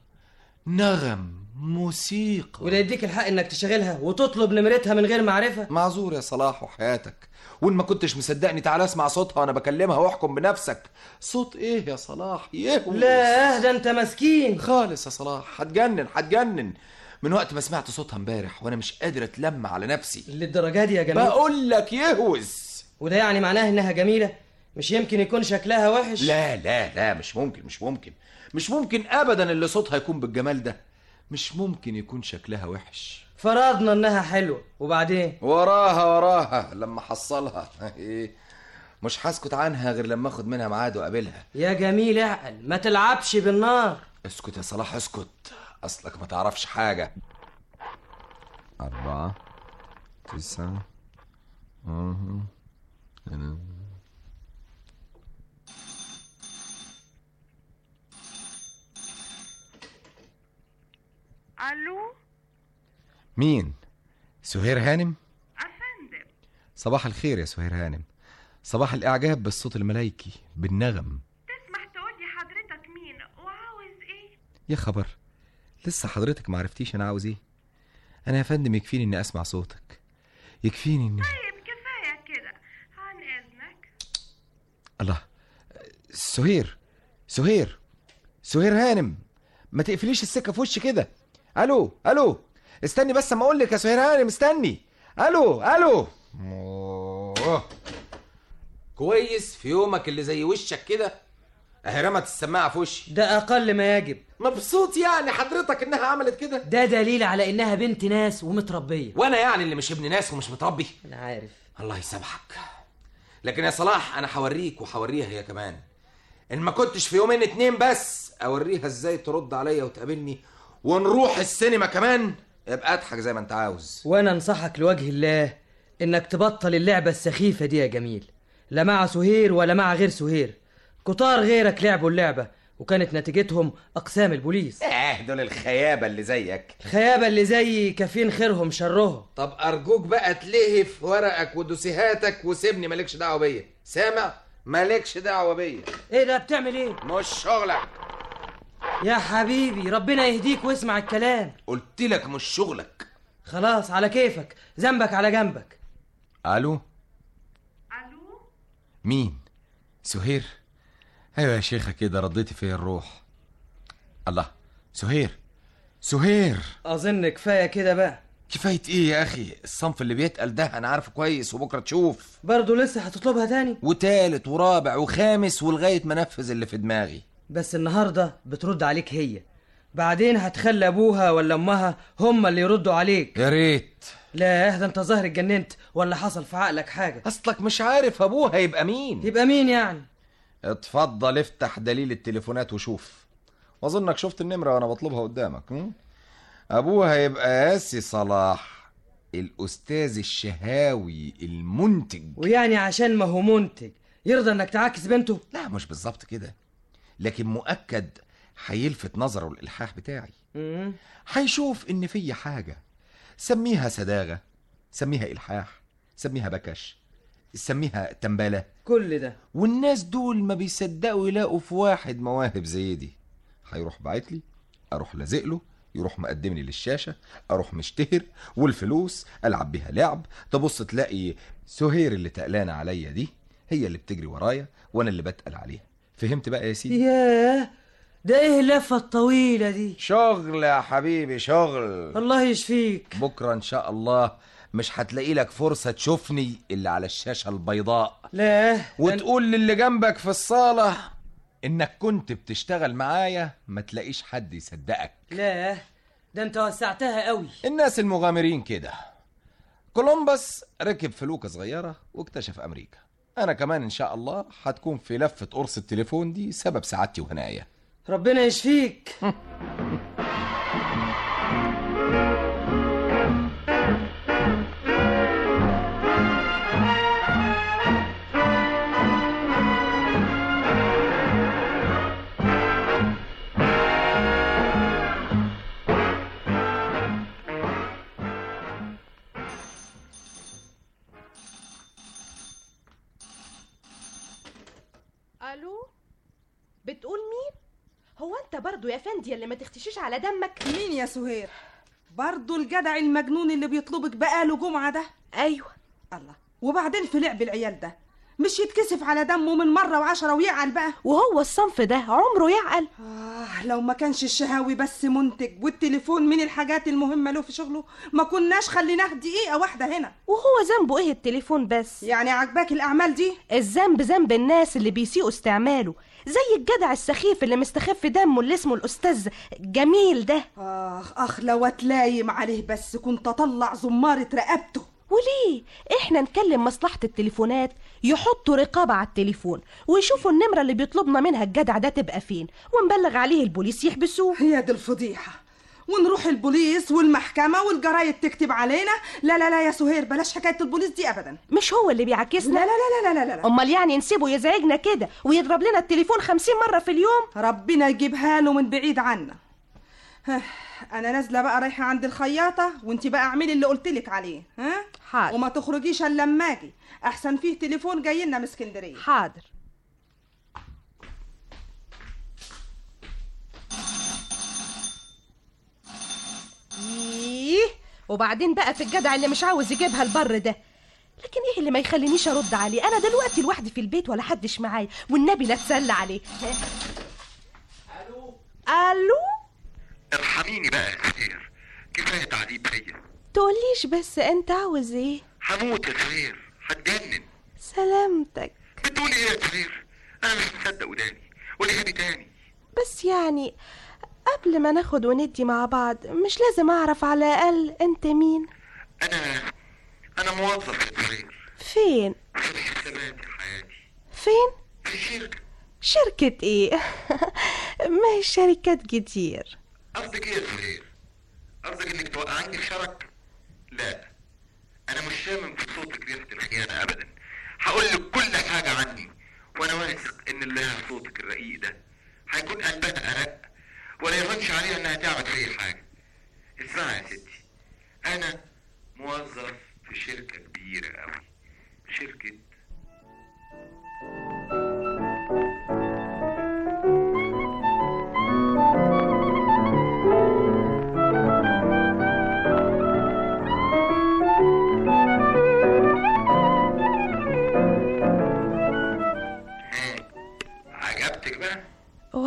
نغم موسيقى وده يديك الحق انك تشغلها وتطلب نمرتها من غير معرفه معذور يا صلاح وحياتك وان ما كنتش مصدقني تعال اسمع صوتها وانا بكلمها واحكم بنفسك صوت ايه يا صلاح يهوس لا ده انت مسكين خالص يا صلاح هتجنن هتجنن من وقت ما سمعت صوتها امبارح وانا مش قادر اتلم على نفسي للدرجه دي يا جميل بقول لك يهوس وده يعني معناه انها جميله مش يمكن يكون شكلها وحش لا لا لا مش ممكن مش ممكن مش ممكن ابدا اللي صوتها يكون بالجمال ده مش ممكن يكون شكلها وحش فرضنا انها حلوه وبعدين وراها وراها لما حصلها ايه مش هسكت عنها غير لما اخد منها ميعاد واقابلها يا جميل اعقل ما تلعبش بالنار اسكت يا صلاح اسكت اصلك ما تعرفش حاجة أربعة تسعة أها. أنا. الو مين سهير هانم افندم صباح الخير يا سهير هانم صباح الإعجاب بالصوت الملايكي بالنغم تسمح تقولي حضرتك مين وعاوز ايه يا خبر لسه حضرتك معرفتيش أنا عاوز إيه أنا يا فندم يكفيني إني أسمع صوتك يكفيني إني طيب كفايه كده عن اذنك الله سهير سهير سهير هانم ما تقفليش السكه في وشي كده الو الو استني بس اما اقول لك يا سهير هانم استني الو الو أوه. كويس في يومك اللي زي وشك كده اهي رمت السماعه في وشي ده اقل ما يجب مبسوط يعني حضرتك انها عملت كده ده دليل على انها بنت ناس ومتربيه وانا يعني اللي مش ابن ناس ومش متربي انا عارف الله يسامحك لكن يا صلاح انا هوريك وهوريها هي كمان ان ما كنتش في يومين اتنين بس اوريها ازاي ترد عليا وتقابلني ونروح السينما كمان يبقى اضحك زي ما انت عاوز وانا انصحك لوجه الله انك تبطل اللعبه السخيفه دي يا جميل لا مع سهير ولا مع غير سهير كتار غيرك لعبوا اللعبه وكانت نتيجتهم اقسام البوليس اه دول الخيابه اللي زيك الخيابه اللي زي كافين خيرهم شرهم طب ارجوك بقى تلهف ورقك ودوسيهاتك وسيبني مالكش دعوه بيا سامع مالكش دعوه بيا ايه ده بتعمل ايه مش شغلك يا حبيبي ربنا يهديك واسمع الكلام قلت لك مش شغلك خلاص على كيفك ذنبك على جنبك الو الو مين سهير ايوه يا شيخه كده رديتي فيا الروح الله سهير سهير اظن كفايه كده بقى كفايه ايه يا اخي الصنف اللي بيتقل ده انا عارفه كويس وبكره تشوف برضه لسه هتطلبها تاني وتالت ورابع وخامس ولغايه ما انفذ اللي في دماغي بس النهارده بترد عليك هي بعدين هتخلي ابوها ولا امها هم اللي يردوا عليك يا ريت لا ده انت ظاهر اتجننت ولا حصل في عقلك حاجه اصلك مش عارف ابوها يبقى مين يبقى مين يعني اتفضل افتح دليل التليفونات وشوف واظنك شفت النمره وانا بطلبها قدامك م? ابوها يبقى ياسي صلاح الاستاذ الشهاوي المنتج ويعني عشان ما هو منتج يرضى انك تعاكس بنته لا مش بالظبط كده لكن مؤكد هيلفت نظره الالحاح بتاعي مم. هيشوف ان في حاجه سميها سداغه سميها الحاح سميها بكش سميها تنباله كل ده والناس دول ما بيصدقوا يلاقوا في واحد مواهب زي دي هيروح باعت لي اروح لازق له يروح مقدمني للشاشه اروح مشتهر والفلوس العب بيها لعب تبص تلاقي سهير اللي تقلانه عليا دي هي اللي بتجري ورايا وانا اللي بتقل عليها فهمت بقى يا سيدي ياه ده ايه اللفه الطويله دي شغل يا حبيبي شغل الله يشفيك بكره ان شاء الله مش هتلاقي لك فرصه تشوفني اللي على الشاشه البيضاء لا وتقول للي جنبك في الصاله انك كنت بتشتغل معايا ما تلاقيش حد يصدقك لا ده انت وسعتها قوي الناس المغامرين كده كولومبس ركب فلوكة صغيرة واكتشف أمريكا أنا كمان إن شاء الله هتكون في لفة قرص التليفون دي سبب سعادتي وهنايا ربنا يشفيك الو بتقول مين هو انت برضو يا فندي اللي ما تختشيش على دمك مين يا سهير برضو الجدع المجنون اللي بيطلبك بقاله جمعة ده ايوه الله وبعدين في لعب العيال ده مش يتكسف على دمه من مرة وعشرة ويعقل بقى وهو الصنف ده عمره يعقل آه لو ما كانش الشهاوي بس منتج والتليفون من الحاجات المهمة له في شغله ما كناش خليناه دقيقة واحدة هنا وهو ذنبه ايه التليفون بس يعني عجباك الأعمال دي الذنب ذنب الناس اللي بيسيئوا استعماله زي الجدع السخيف اللي مستخف دمه اللي اسمه الأستاذ جميل ده آخ أخ لو اتلايم عليه بس كنت أطلع زمارة رقبته وليه احنا نكلم مصلحة التليفونات يحطوا رقابة على التليفون ويشوفوا النمرة اللي بيطلبنا منها الجدع ده تبقى فين ونبلغ عليه البوليس يحبسوه هي دي الفضيحة ونروح البوليس والمحكمة والجرايد تكتب علينا لا لا لا يا سهير بلاش حكاية البوليس دي أبدا مش هو اللي بيعاكسنا لا لا لا لا لا, لا, لا. امال يعني نسيبه يزعجنا كده ويضرب لنا التليفون خمسين مرة في اليوم ربنا يجيبها له من بعيد عنا ها، انا نازله بقى رايحه عند الخياطه وانت بقى اعملي اللي قلت لك عليه ها حاضر وما تخرجيش الا لما اجي احسن فيه تليفون جاي لنا من اسكندريه حاضر ايه وبعدين بقى في الجدع اللي مش عاوز يجيبها البر ده لكن ايه اللي ما يخلينيش ارد عليه انا دلوقتي لوحدي في البيت ولا حدش معايا والنبي لا اتسلى عليه الو الو ارحميني بقى يا سهير كفايه تعذيب فيا تقوليش بس انت عاوز ايه هموت يا سهير هتجنن سلامتك بتقولي ايه يا سهير انا مش مصدق وداني ولهاني تاني بس يعني قبل ما ناخد وندي مع بعض مش لازم اعرف على الاقل انت مين انا انا موظف يا سهير فين في الحسابات يا حياتي فين في شركه شركة ايه ما هي الشركات كتير قصدك ايه يا سهير قصدك انك توقعيني في شرك لا انا مش شامم في صوتك ريحه الخيانه ابدا هقول لك كل حاجه عني وانا واثق ان اللي لها صوتك الرقيق ده هيكون قلبها ارق ولا يهونش عليها انها تعمل فيا حاجه اسمعي يا ستي انا موظف في شركه كبيره قوي شركه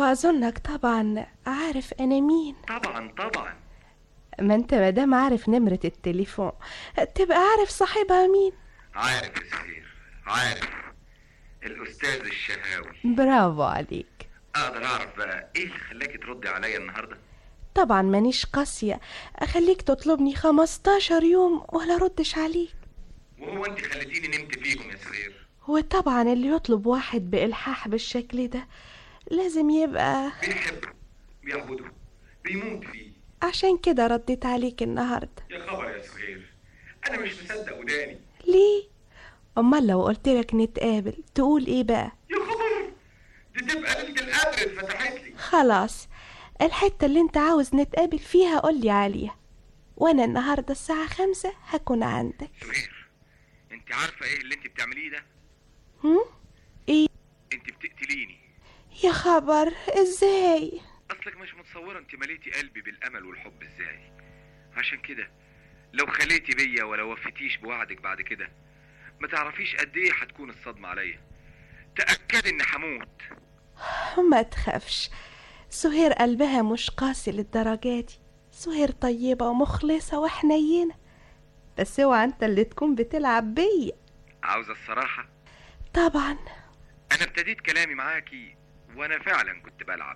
واظنك طبعا عارف انا مين طبعا طبعا ما انت مادام عارف نمرة التليفون تبقى عارف صاحبها مين عارف يا سهير عارف الاستاذ الشهاوي برافو عليك اقدر اعرف بقى ايه اللي خلاكي تردي عليا النهارده طبعا مانيش قاسية اخليك تطلبني 15 يوم ولا ردش عليك وهو انت خليتيني نمت فيهم يا سهير وطبعا اللي يطلب واحد بإلحاح بالشكل ده لازم يبقى بيحبه بيعبده بيموت فيه عشان كده رديت عليك النهاردة يا خبر يا سهير انا مش مصدق وداني ليه؟ أمال لو قلتلك نتقابل تقول ايه بقى؟ يا خبر دي تبقى ليله القدر اتفتحت لي خلاص الحتة اللي انت عاوز نتقابل فيها قولي عليها وانا النهاردة الساعة خمسة هكون عندك سهير انت عارفه ايه اللي انت بتعمليه ده هم؟ ايه؟ انت بتقتليني يا خبر ازاي؟ اصلك مش متصوره انت مليتي قلبي بالامل والحب ازاي عشان كده لو خليتي بيا ولا وفيتيش بوعدك بعد كده ما تعرفيش قد ايه هتكون الصدمه عليا تاكدي اني هموت ما تخافش سهير قلبها مش قاسي للدرجة دي سهير طيبة ومخلصة وحنينة بس اوعى انت اللي تكون بتلعب بيا عاوزه الصراحه طبعا انا ابتديت كلامي معاكي وانا فعلا كنت بلعب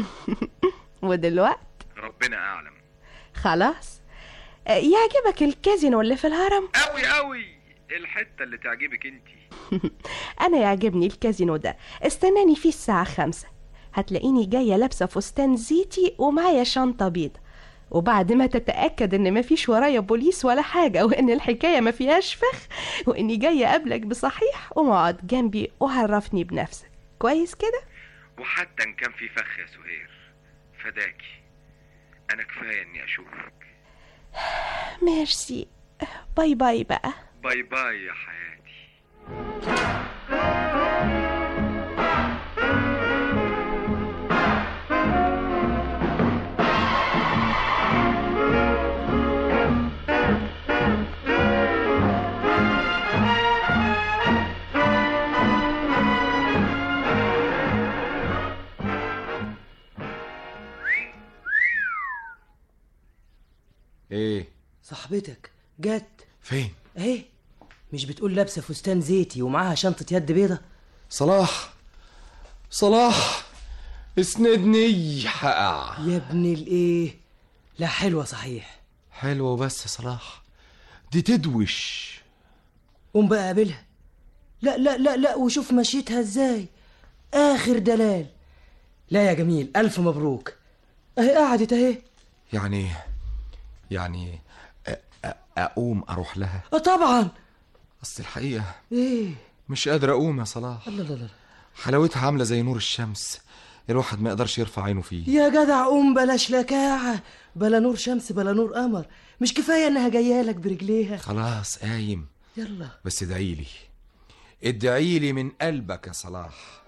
ودلوقت ربنا اعلم خلاص آه، يعجبك الكازينو اللي في الهرم قوي قوي الحته اللي تعجبك انت انا يعجبني الكازينو ده استناني فيه الساعة خمسة هتلاقيني جاية لابسة فستان زيتي ومعايا شنطة بيضة وبعد ما تتأكد ان مفيش ورايا بوليس ولا حاجة وان الحكاية ما فيهاش فخ واني جاية قبلك بصحيح قوم اقعد جنبي وعرفني بنفسك كويس كده وحتى ان كان في فخ يا سهير فداكي انا كفايه اني اشوفك ميرسي باي باي بقى باي باي يا حياتي ايه صاحبتك جت فين اهي مش بتقول لابسه فستان زيتي ومعاها شنطه يد بيضه صلاح صلاح اسندني حقع يا ابن الايه لا حلوه صحيح حلوة بس يا صلاح دي تدوش قوم بقى قابلها لا لا لا لا وشوف مشيتها ازاي اخر دلال لا يا جميل الف مبروك اهي قعدت اهي يعني يعني أ- أ- اقوم اروح لها اه طبعا اصل الحقيقة ايه مش قادر اقوم يا صلاح الله الله الله حلاوتها عاملة زي نور الشمس الواحد ما يقدرش يرفع عينه فيه يا جدع قوم بلاش لكاعة بلا نور شمس بلا نور قمر مش كفاية انها جاية لك برجليها خلاص قايم يلا بس ادعيلي ادعيلي من قلبك يا صلاح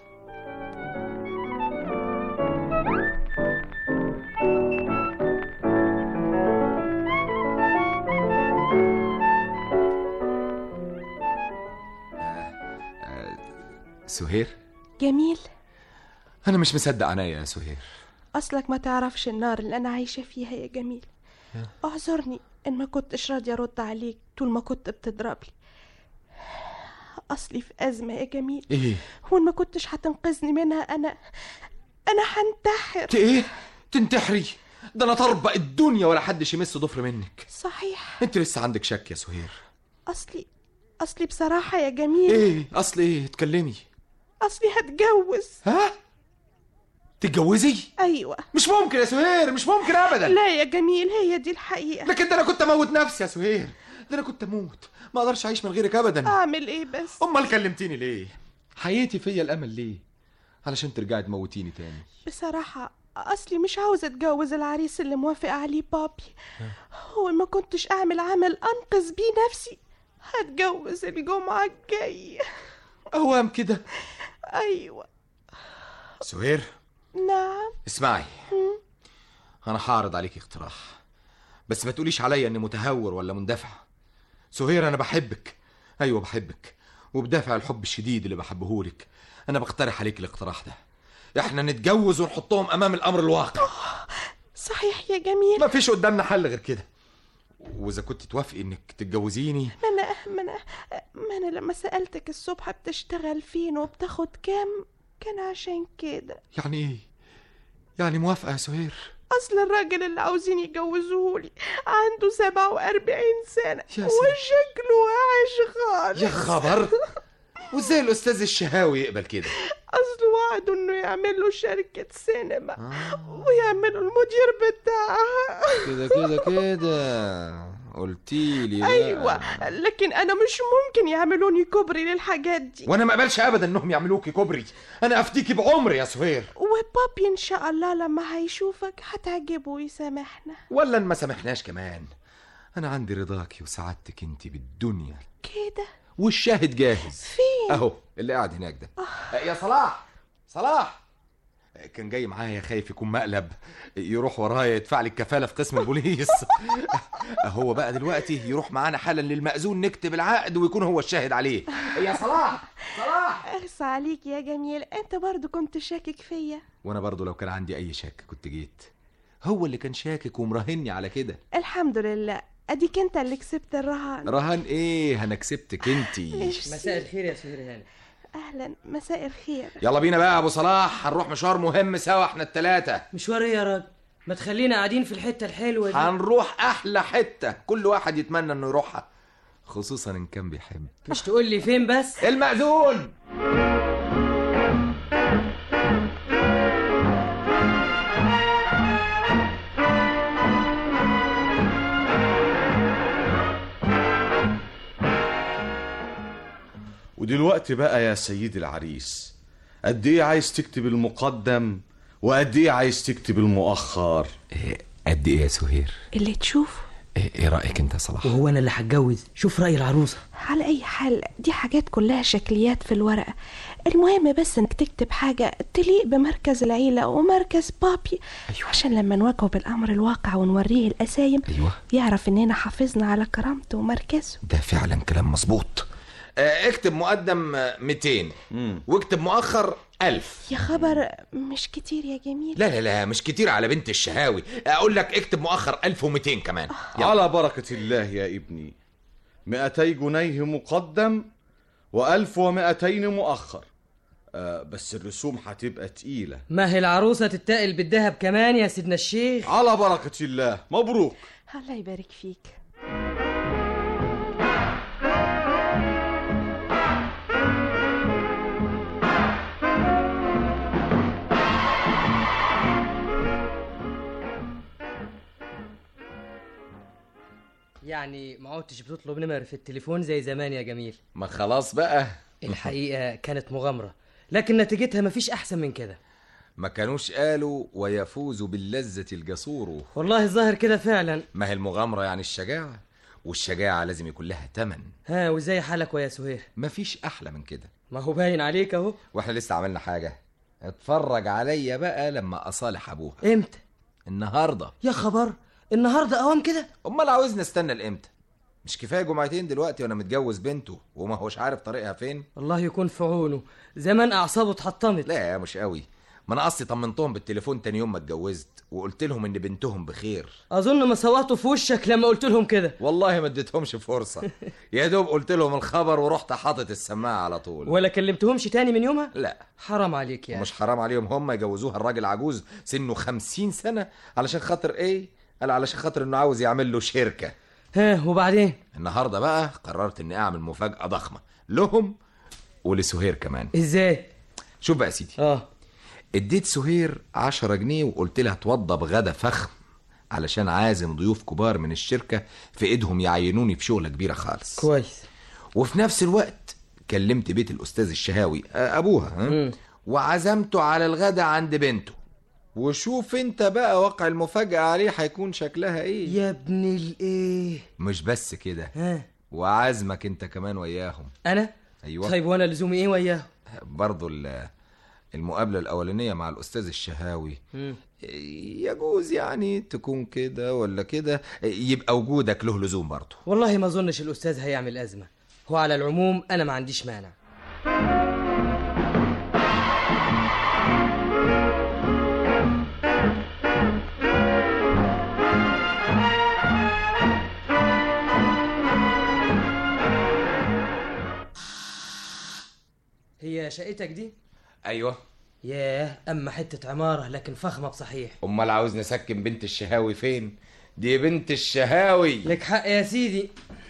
سهير جميل انا مش مصدق عينيا يا سهير اصلك ما تعرفش النار اللي انا عايشة فيها يا جميل اعذرني ان ما كنتش راضية ارد عليك طول ما كنت بتضرب لي اصلي في ازمة يا جميل ايه وان ما كنتش هتنقذني منها انا انا هنتحر ت- ايه تنتحري ده انا طربق الدنيا ولا حدش يمس ضفر منك صحيح انت لسه عندك شك يا سهير اصلي اصلي بصراحة يا جميل ايه اصل ايه اتكلمي اصلي هتجوز ها تتجوزي ايوه مش ممكن يا سهير مش ممكن ابدا لا يا جميل هي دي الحقيقة لكن ده انا كنت اموت نفسي يا سهير ده انا كنت اموت ما اقدرش اعيش من غيرك ابدا اعمل ايه بس امال كلمتيني ليه حياتي فيا الامل ليه علشان ترجعي تموتيني تاني بصراحة اصلي مش عاوزة اتجوز العريس اللي موافق عليه بابي هو ما كنتش اعمل عمل انقذ بيه نفسي هتجوز الجمعة الجاية اوام كده ايوه سهير نعم اسمعي انا هعرض عليك اقتراح بس ما تقوليش عليا اني متهور ولا مندفع سهير انا بحبك ايوه بحبك وبدافع الحب الشديد اللي بحبهولك انا بقترح عليك الاقتراح ده احنا نتجوز ونحطهم امام الامر الواقع صحيح يا جميل مفيش قدامنا حل غير كده واذا كنت توافقي انك تتجوزيني ما انا ما انا ما انا لما سألتك الصبح بتشتغل فين وبتاخد كام كان عشان كده يعني ايه يعني موافقه يا سهير اصل الراجل اللي عاوزين يجوزوهولي عنده سبعة واربعين سنة سلام. وشكله وحش خالص يا خبر وازاي الاستاذ الشهاوي يقبل كده اصل وعده انه يعمل له شركة سينما ويعملوا المدير بتاعها كده كده كده قلتيلي بقى. ايوه لكن انا مش ممكن يعملوني كوبري للحاجات دي وانا ما اقبلش ابدا انهم يعملوكي كوبري انا افتيكي بعمري يا سهير وبابي ان شاء الله لما هيشوفك هتعجبه ويسامحنا ولا إن ما سامحناش كمان انا عندي رضاكي وسعادتك انت بالدنيا كده والشاهد جاهز فين اهو اللي قاعد هناك ده يا صلاح صلاح كان جاي معايا خايف يكون مقلب يروح ورايا يدفع لي الكفاله في قسم البوليس هو بقى دلوقتي يروح معانا حالا للمأذون نكتب العقد ويكون هو الشاهد عليه يا صلاح صلاح اخس عليك يا جميل انت برضو كنت شاكك فيا وانا برضو لو كان عندي اي شك كنت جيت هو اللي كان شاكك ومراهني على كده الحمد لله اديك انت اللي كسبت الرهان رهان ايه انا كسبتك انتي مساء الخير يا سهير هاني اهلا مساء الخير يلا بينا بقى يا ابو صلاح هنروح مشوار مهم سوا احنا التلاتة مشوار ايه يا راجل ما تخلينا قاعدين في الحتة الحلوة دي هنروح احلى حتة كل واحد يتمنى انه يروحها خصوصا ان كان بيحب مش تقول لي فين بس المأذون ودلوقتي بقى يا سيدي العريس قد ايه عايز تكتب المقدم وقد ايه عايز تكتب المؤخر قد ايه يا سهير اللي تشوفه ايه, إيه رايك انت يا صلاح وهو انا اللي هتجوز شوف رأي العروسة على اي حال دي حاجات كلها شكليات في الورقة المهم بس انك تكتب حاجة تليق بمركز العيلة ومركز بابي أيوة. عشان لما نواجهه بالامر الواقع ونوريه القسايم ايوه يعرف اننا حافظنا على كرامته ومركزه ده فعلا كلام مظبوط آه، اكتب مقدم آه، 200 واكتب مؤخر 1000 يا خبر مش كتير يا جميل لا لا لا مش كتير على بنت الشهاوي اقول لك اكتب مؤخر 1200 كمان على بركة الله يا ابني مئتي جنيه مقدم وألف ومئتين مؤخر آه بس الرسوم هتبقى تقيلة ما هي العروسة تتقل بالذهب كمان يا سيدنا الشيخ على بركة الله مبروك الله يبارك فيك يعني ما عدتش بتطلب نمر في التليفون زي زمان يا جميل ما خلاص بقى الحقيقة كانت مغامرة لكن نتيجتها مفيش أحسن من كده ما كانوش قالوا ويفوز باللذة الجسور والله الظاهر كده فعلا ما هي المغامرة يعني الشجاعة والشجاعة لازم يكون لها تمن ها وازاي حالك ويا سهير مفيش أحلى من كده ما هو باين عليك اهو واحنا لسه عملنا حاجة اتفرج عليا بقى لما أصالح أبوها امتى النهاردة يا خبر النهارده اوام كده امال عاوزني استنى لامتى مش كفايه جمعتين دلوقتي وانا متجوز بنته وما هوش عارف طريقها فين الله يكون في عونه زمان اعصابه اتحطمت لا مش قوي ما انا اصلي طمنتهم بالتليفون تاني يوم ما اتجوزت وقلت لهم ان بنتهم بخير اظن ما صوتوا في وشك لما قلت لهم كده والله ما اديتهمش فرصه يا دوب قلت لهم الخبر ورحت حاطط السماعه على طول ولا كلمتهمش تاني من يومها لا حرام عليك يعني مش حرام عليهم هم يجوزوها الراجل عجوز سنه خمسين سنه علشان خاطر ايه قال علشان خاطر انه عاوز يعمل له شركه ها وبعدين النهارده بقى قررت اني اعمل مفاجاه ضخمه لهم ولسهير كمان ازاي شوف بقى يا سيدي اه اديت سهير عشرة جنيه وقلت لها توضب غدا فخم علشان عازم ضيوف كبار من الشركة في ايدهم يعينوني في شغلة كبيرة خالص كويس وفي نفس الوقت كلمت بيت الأستاذ الشهاوي آه، أبوها ها؟ وعزمته على الغدا عند بنته وشوف انت بقى واقع المفاجأة عليه هيكون شكلها ايه يا ابن الايه مش بس كده ها وعزمك انت كمان وياهم انا ايوه طيب وانا لزومي ايه وياه برضو ال- المقابلة الأولانية مع الأستاذ الشهاوي مم. يجوز يعني تكون كده ولا كده يبقى وجودك له لزوم برضه والله ما اظنش الاستاذ هيعمل ازمه هو على العموم انا ما عنديش مانع هي شقتك دي ايوه ياه اما حته عماره لكن فخمه بصحيح امال عاوز نسكن بنت الشهاوي فين دي بنت الشهاوي لك حق يا سيدي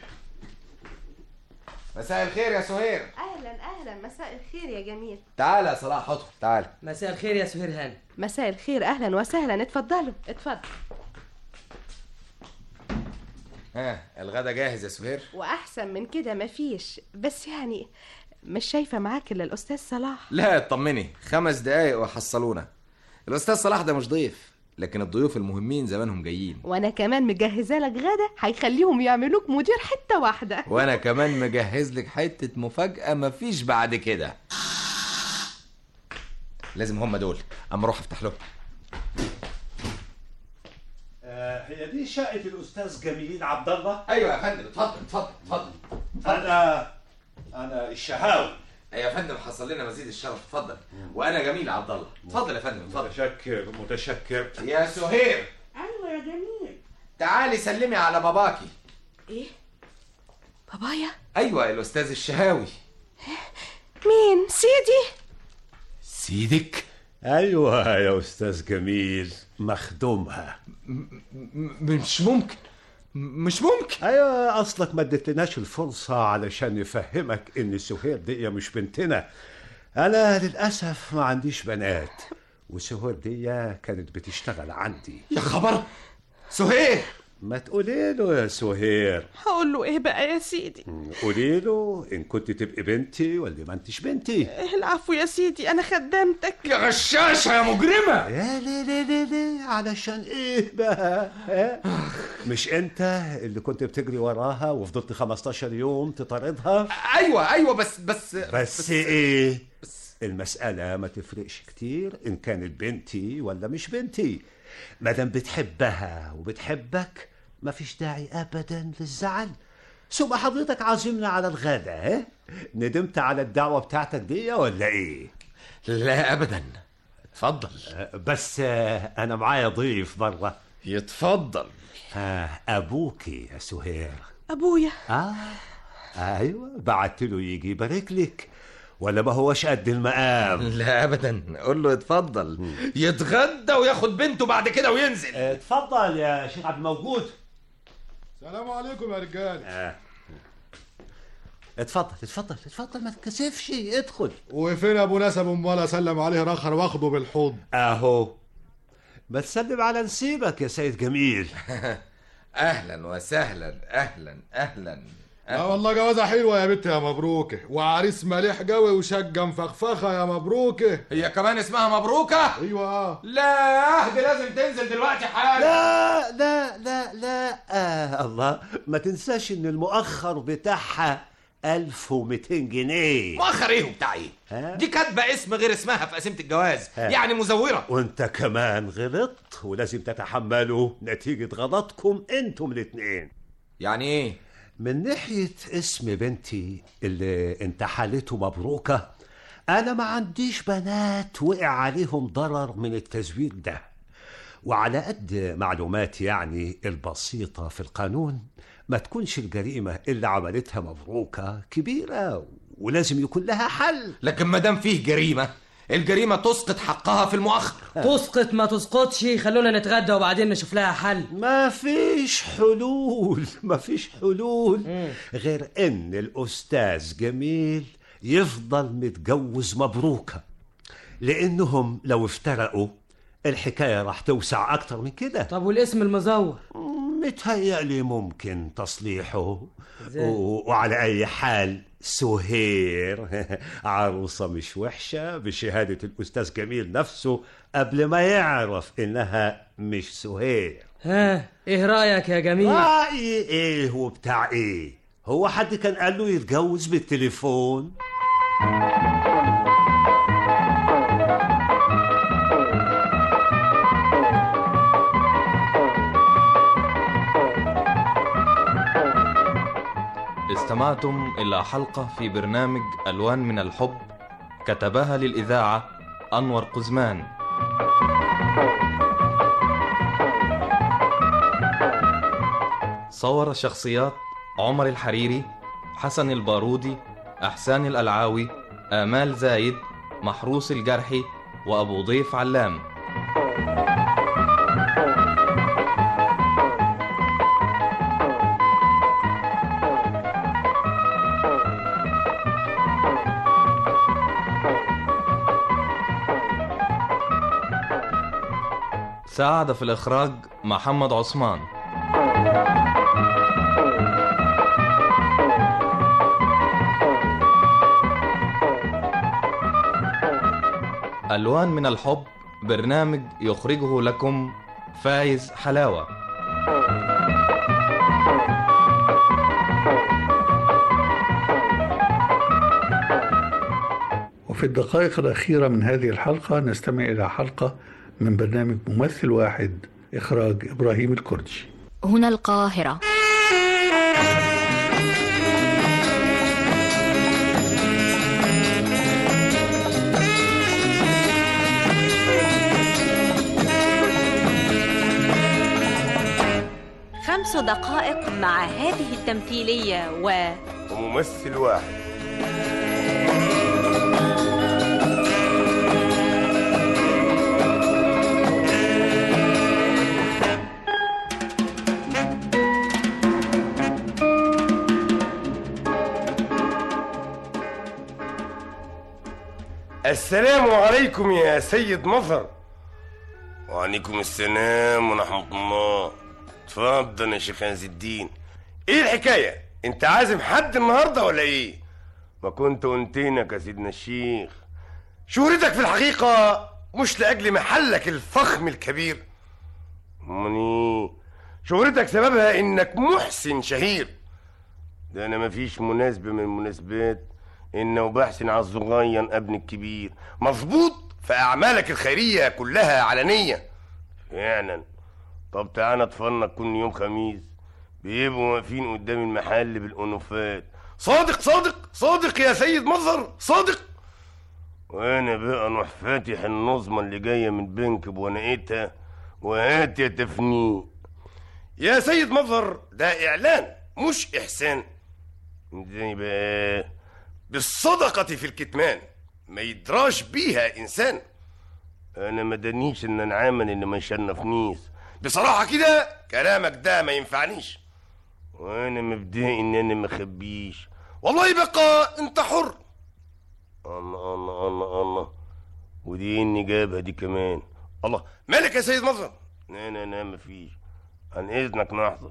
مساء الخير يا سهير اهلا اهلا مساء الخير يا جميل تعالى يا صلاح ادخل تعالى مساء الخير يا سهير هانم مساء الخير اهلا وسهلا اتفضلوا اتفضل ها الغدا جاهز يا سهير واحسن من كده مفيش بس يعني مش شايفه معاك الا الاستاذ صلاح لا اطمني خمس دقايق وحصلونا الاستاذ صلاح ده مش ضيف لكن الضيوف المهمين زمانهم جايين وانا كمان مجهزه لك غدا هيخليهم يعملوك مدير حته واحده وانا كمان مجهز لك حته مفاجاه مفيش بعد كده لازم هم دول اما اروح افتح لهم آه، هي دي شقة الأستاذ جميل عبد الله؟ ايوه يا فندم اتفضل اتفضل اتفضل أنا أنا الشهاوي يا فندم حصل لنا مزيد الشرف اتفضل وانا جميل عبد الله اتفضل يا فندم اتفضل متشكر متشكر يا سهير ايوه يا جميل تعالي سلمي على باباكي ايه بابايا ايوه الاستاذ الشهاوي مين سيدي سيدك أيوة يا أستاذ جميل مخدومها مش ممكن مش ممكن أيوة أصلك ما اديتلناش الفرصة علشان نفهمك إن سهير دي مش بنتنا أنا للأسف ما عنديش بنات وسهير دي كانت بتشتغل عندي يا خبر سهير ما تقولي له يا سهير هقول له ايه بقى يا سيدي قولي له إن كنت تبقي بنتي ولا ما انتش بنتي إيه العفو يا سيدي انا خدامتك يا غشاشة يا مجرمة يا ليه ليه ليه ليه علشان ايه بقى ها؟ مش انت اللي كنت بتجري وراها وفضلت 15 يوم تطاردها ايوه ايوه بس بس بس ايه المسألة ما تفرقش كتير إن كانت بنتي ولا مش بنتي مادام بتحبها وبتحبك مفيش داعي أبدا للزعل ثم حضرتك عازمنا على الغدا ها؟ ندمت على الدعوة بتاعتك دي ولا إيه؟ لا أبدا اتفضل بس آه، أنا معايا ضيف بره يتفضل آه أبوكي يا سهير ابويا آه أيوة بعت له يجي يبارك لك ولا ما هوش قد المقام لا ابدا قول له اتفضل يتغدى وياخد بنته بعد كده وينزل اتفضل يا شيخ عبد الموجود السلام عليكم يا رجال آه. اتفضل اتفضل اتفضل ما تكسفش ادخل وفين ابو نسب امال اسلم عليه رخر واخده بالحوض اهو ما تسلم على نسيبك يا سيد جميل اهلا وسهلا اهلا اهلا اه والله جوازه حلوه يا بنت يا مبروكه وعريس مليح قوي وشقه مفخفخه يا مبروكه هي كمان اسمها مبروكه ايوه اه لا دي لازم تنزل دلوقتي حالا لا لا لا لا آه الله ما تنساش ان المؤخر بتاعها 1200 جنيه مؤخر ايه وبتاع ايه دي كاتبه اسم غير اسمها في قسيمه الجواز ها. يعني مزوره وانت كمان غلطت ولازم تتحملوا نتيجة غلطكم انتم الاتنين يعني ايه من ناحية اسم بنتي اللي انتحلته مبروكة أنا ما عنديش بنات وقع عليهم ضرر من التزوير ده وعلى قد معلوماتي يعني البسيطة في القانون ما تكونش الجريمة اللي عملتها مبروكة كبيرة ولازم يكون لها حل لكن ما دام فيه جريمه الجريمه تسقط حقها في المؤخر تسقط ما تسقطش خلونا نتغدى وبعدين نشوف لها حل ما فيش حلول ما فيش حلول غير ان الاستاذ جميل يفضل متجوز مبروكة لانهم لو افترقوا الحكاية راح توسع اكتر من كده طب والاسم المزور متهيألي ممكن تصليحه إزاي؟ و... وعلى اي حال سهير عروسة مش وحشة بشهادة الأستاذ جميل نفسه قبل ما يعرف إنها مش سهير ها ايه رايك يا جميل رأي إيه وبتاع إيه هو حد كان قال له يتجوز بالتليفون استمعتم إلى حلقة في برنامج ألوان من الحب كتبها للإذاعة أنور قزمان صور شخصيات عمر الحريري حسن البارودي أحسان الألعاوي آمال زايد محروس الجرحي وأبو ضيف علام ساعد في الإخراج محمد عثمان ألوان من الحب برنامج يخرجه لكم فايز حلاوة وفي الدقائق الأخيرة من هذه الحلقة نستمع إلى حلقة من برنامج ممثل واحد إخراج إبراهيم الكردشي هنا القاهرة خمس دقائق مع هذه التمثيلية و وممثل واحد السلام عليكم يا سيد مظهر وعليكم السلام ورحمة الله اتفضل يا شيخ عز الدين ايه الحكاية انت عازم حد النهاردة ولا ايه ما كنت قلتينك يا سيدنا الشيخ شهرتك في الحقيقة مش لأجل محلك الفخم الكبير امال ايه شهرتك سببها انك محسن شهير ده انا مفيش مناسبة من المناسبات ان وبحسن على الصغير ابن الكبير مظبوط فاعمالك الخيرية كلها علنية فعلا طب تعالى اتفرج كل يوم خميس بيبقوا واقفين قدام المحل بالأنوفات صادق صادق صادق يا سيد مظهر صادق وانا بقى اروح فاتح النظمة اللي جاية من بنك بونقتها وهات يا تفنيق يا سيد مظهر ده اعلان مش احسان ازاي بقى بالصدقة في الكتمان ما يدراش بيها انسان انا ما دانيش ان انعامل ان ما يشرفنيش بصراحة كده كلامك ده ما ينفعنيش وانا مبدئي ان انا ما اخبيش والله بقى انت حر الله الله الله الله ودي اني جابها دي كمان الله مالك يا سيد مظهر لا لا لا مفيش عن اذنك لحظة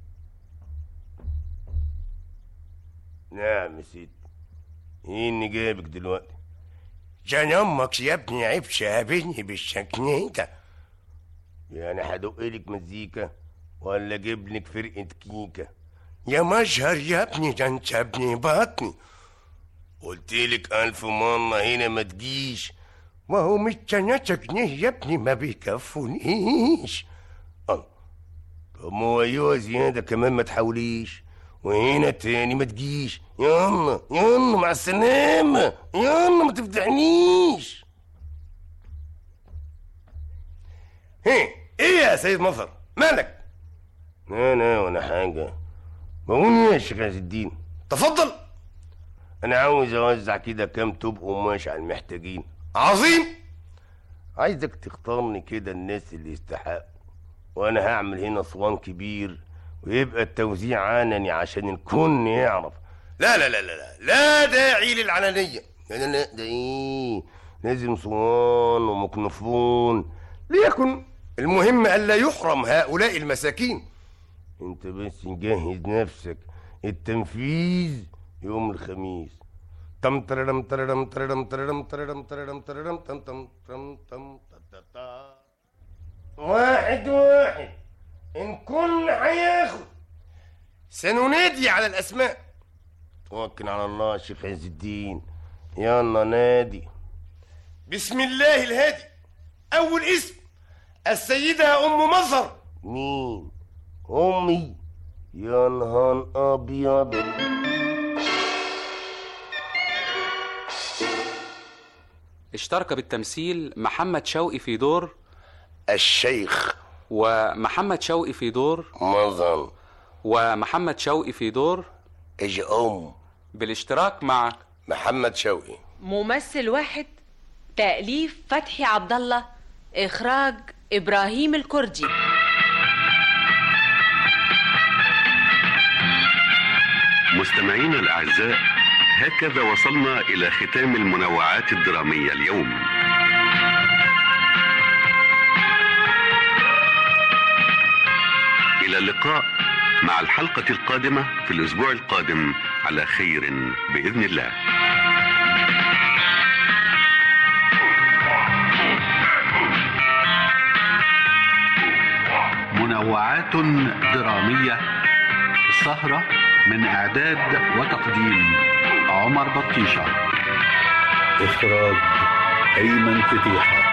نعم يا سيدي ايه اني جايبك دلوقتي جان امك يا ابني عيب شابني بالشكل ده يعني هدق لك مزيكا ولا اجيب لك فرقة كيكة يا مجهر يا ابني ده انت ابني بطني قلت لك الف مرة هنا ما تجيش وهو مش تلاتة جنيه يا ابني ما بيكفونيش اه طب ما هو ايوه زيادة كمان ما تحاوليش وهنا تاني ما تجيش يلا يلا مع السلامة يلا ما تفضحنيش هي ايه يا سيد مصر مالك لا لا ولا حاجة بقول ايه يا شيخ عز الدين تفضل انا عاوز اوزع كده كام توب قماش على المحتاجين عظيم عايزك تختارني كده الناس اللي يستحقوا وانا هعمل هنا صوان كبير ويبقى التوزيع علني عشان الكل يعرف لا لا لا لا لا لا داعي للعلنية لا لا لا ده ايه لازم صوان وميكروفون ليكن المهم ألا يحرم هؤلاء المساكين انت بس جهز نفسك التنفيذ يوم الخميس تم تررم تررم تررم تررم تررم تررم تررم تم تم تم تم تا تا واحد واحد إن كل هياخد سننادي على الأسماء توكل على الله يا شيخ عز الدين يلا نادي بسم الله الهادي أول اسم السيدة أم مظهر مين؟ أمي يا نهار أبيض اشترك بالتمثيل محمد شوقي في دور الشيخ ومحمد شوقي في دور مظهر ومحمد شوقي في دور اجي أم بالاشتراك مع محمد شوقي ممثل واحد تأليف فتحي عبد الله إخراج إبراهيم الكردي مستمعينا الأعزاء هكذا وصلنا إلى ختام المنوعات الدرامية اليوم إلى اللقاء مع الحلقة القادمة في الأسبوع القادم على خير بإذن الله منوعات درامية السهرة من إعداد وتقديم عمر بطيشة إخراج أيمن فتيحة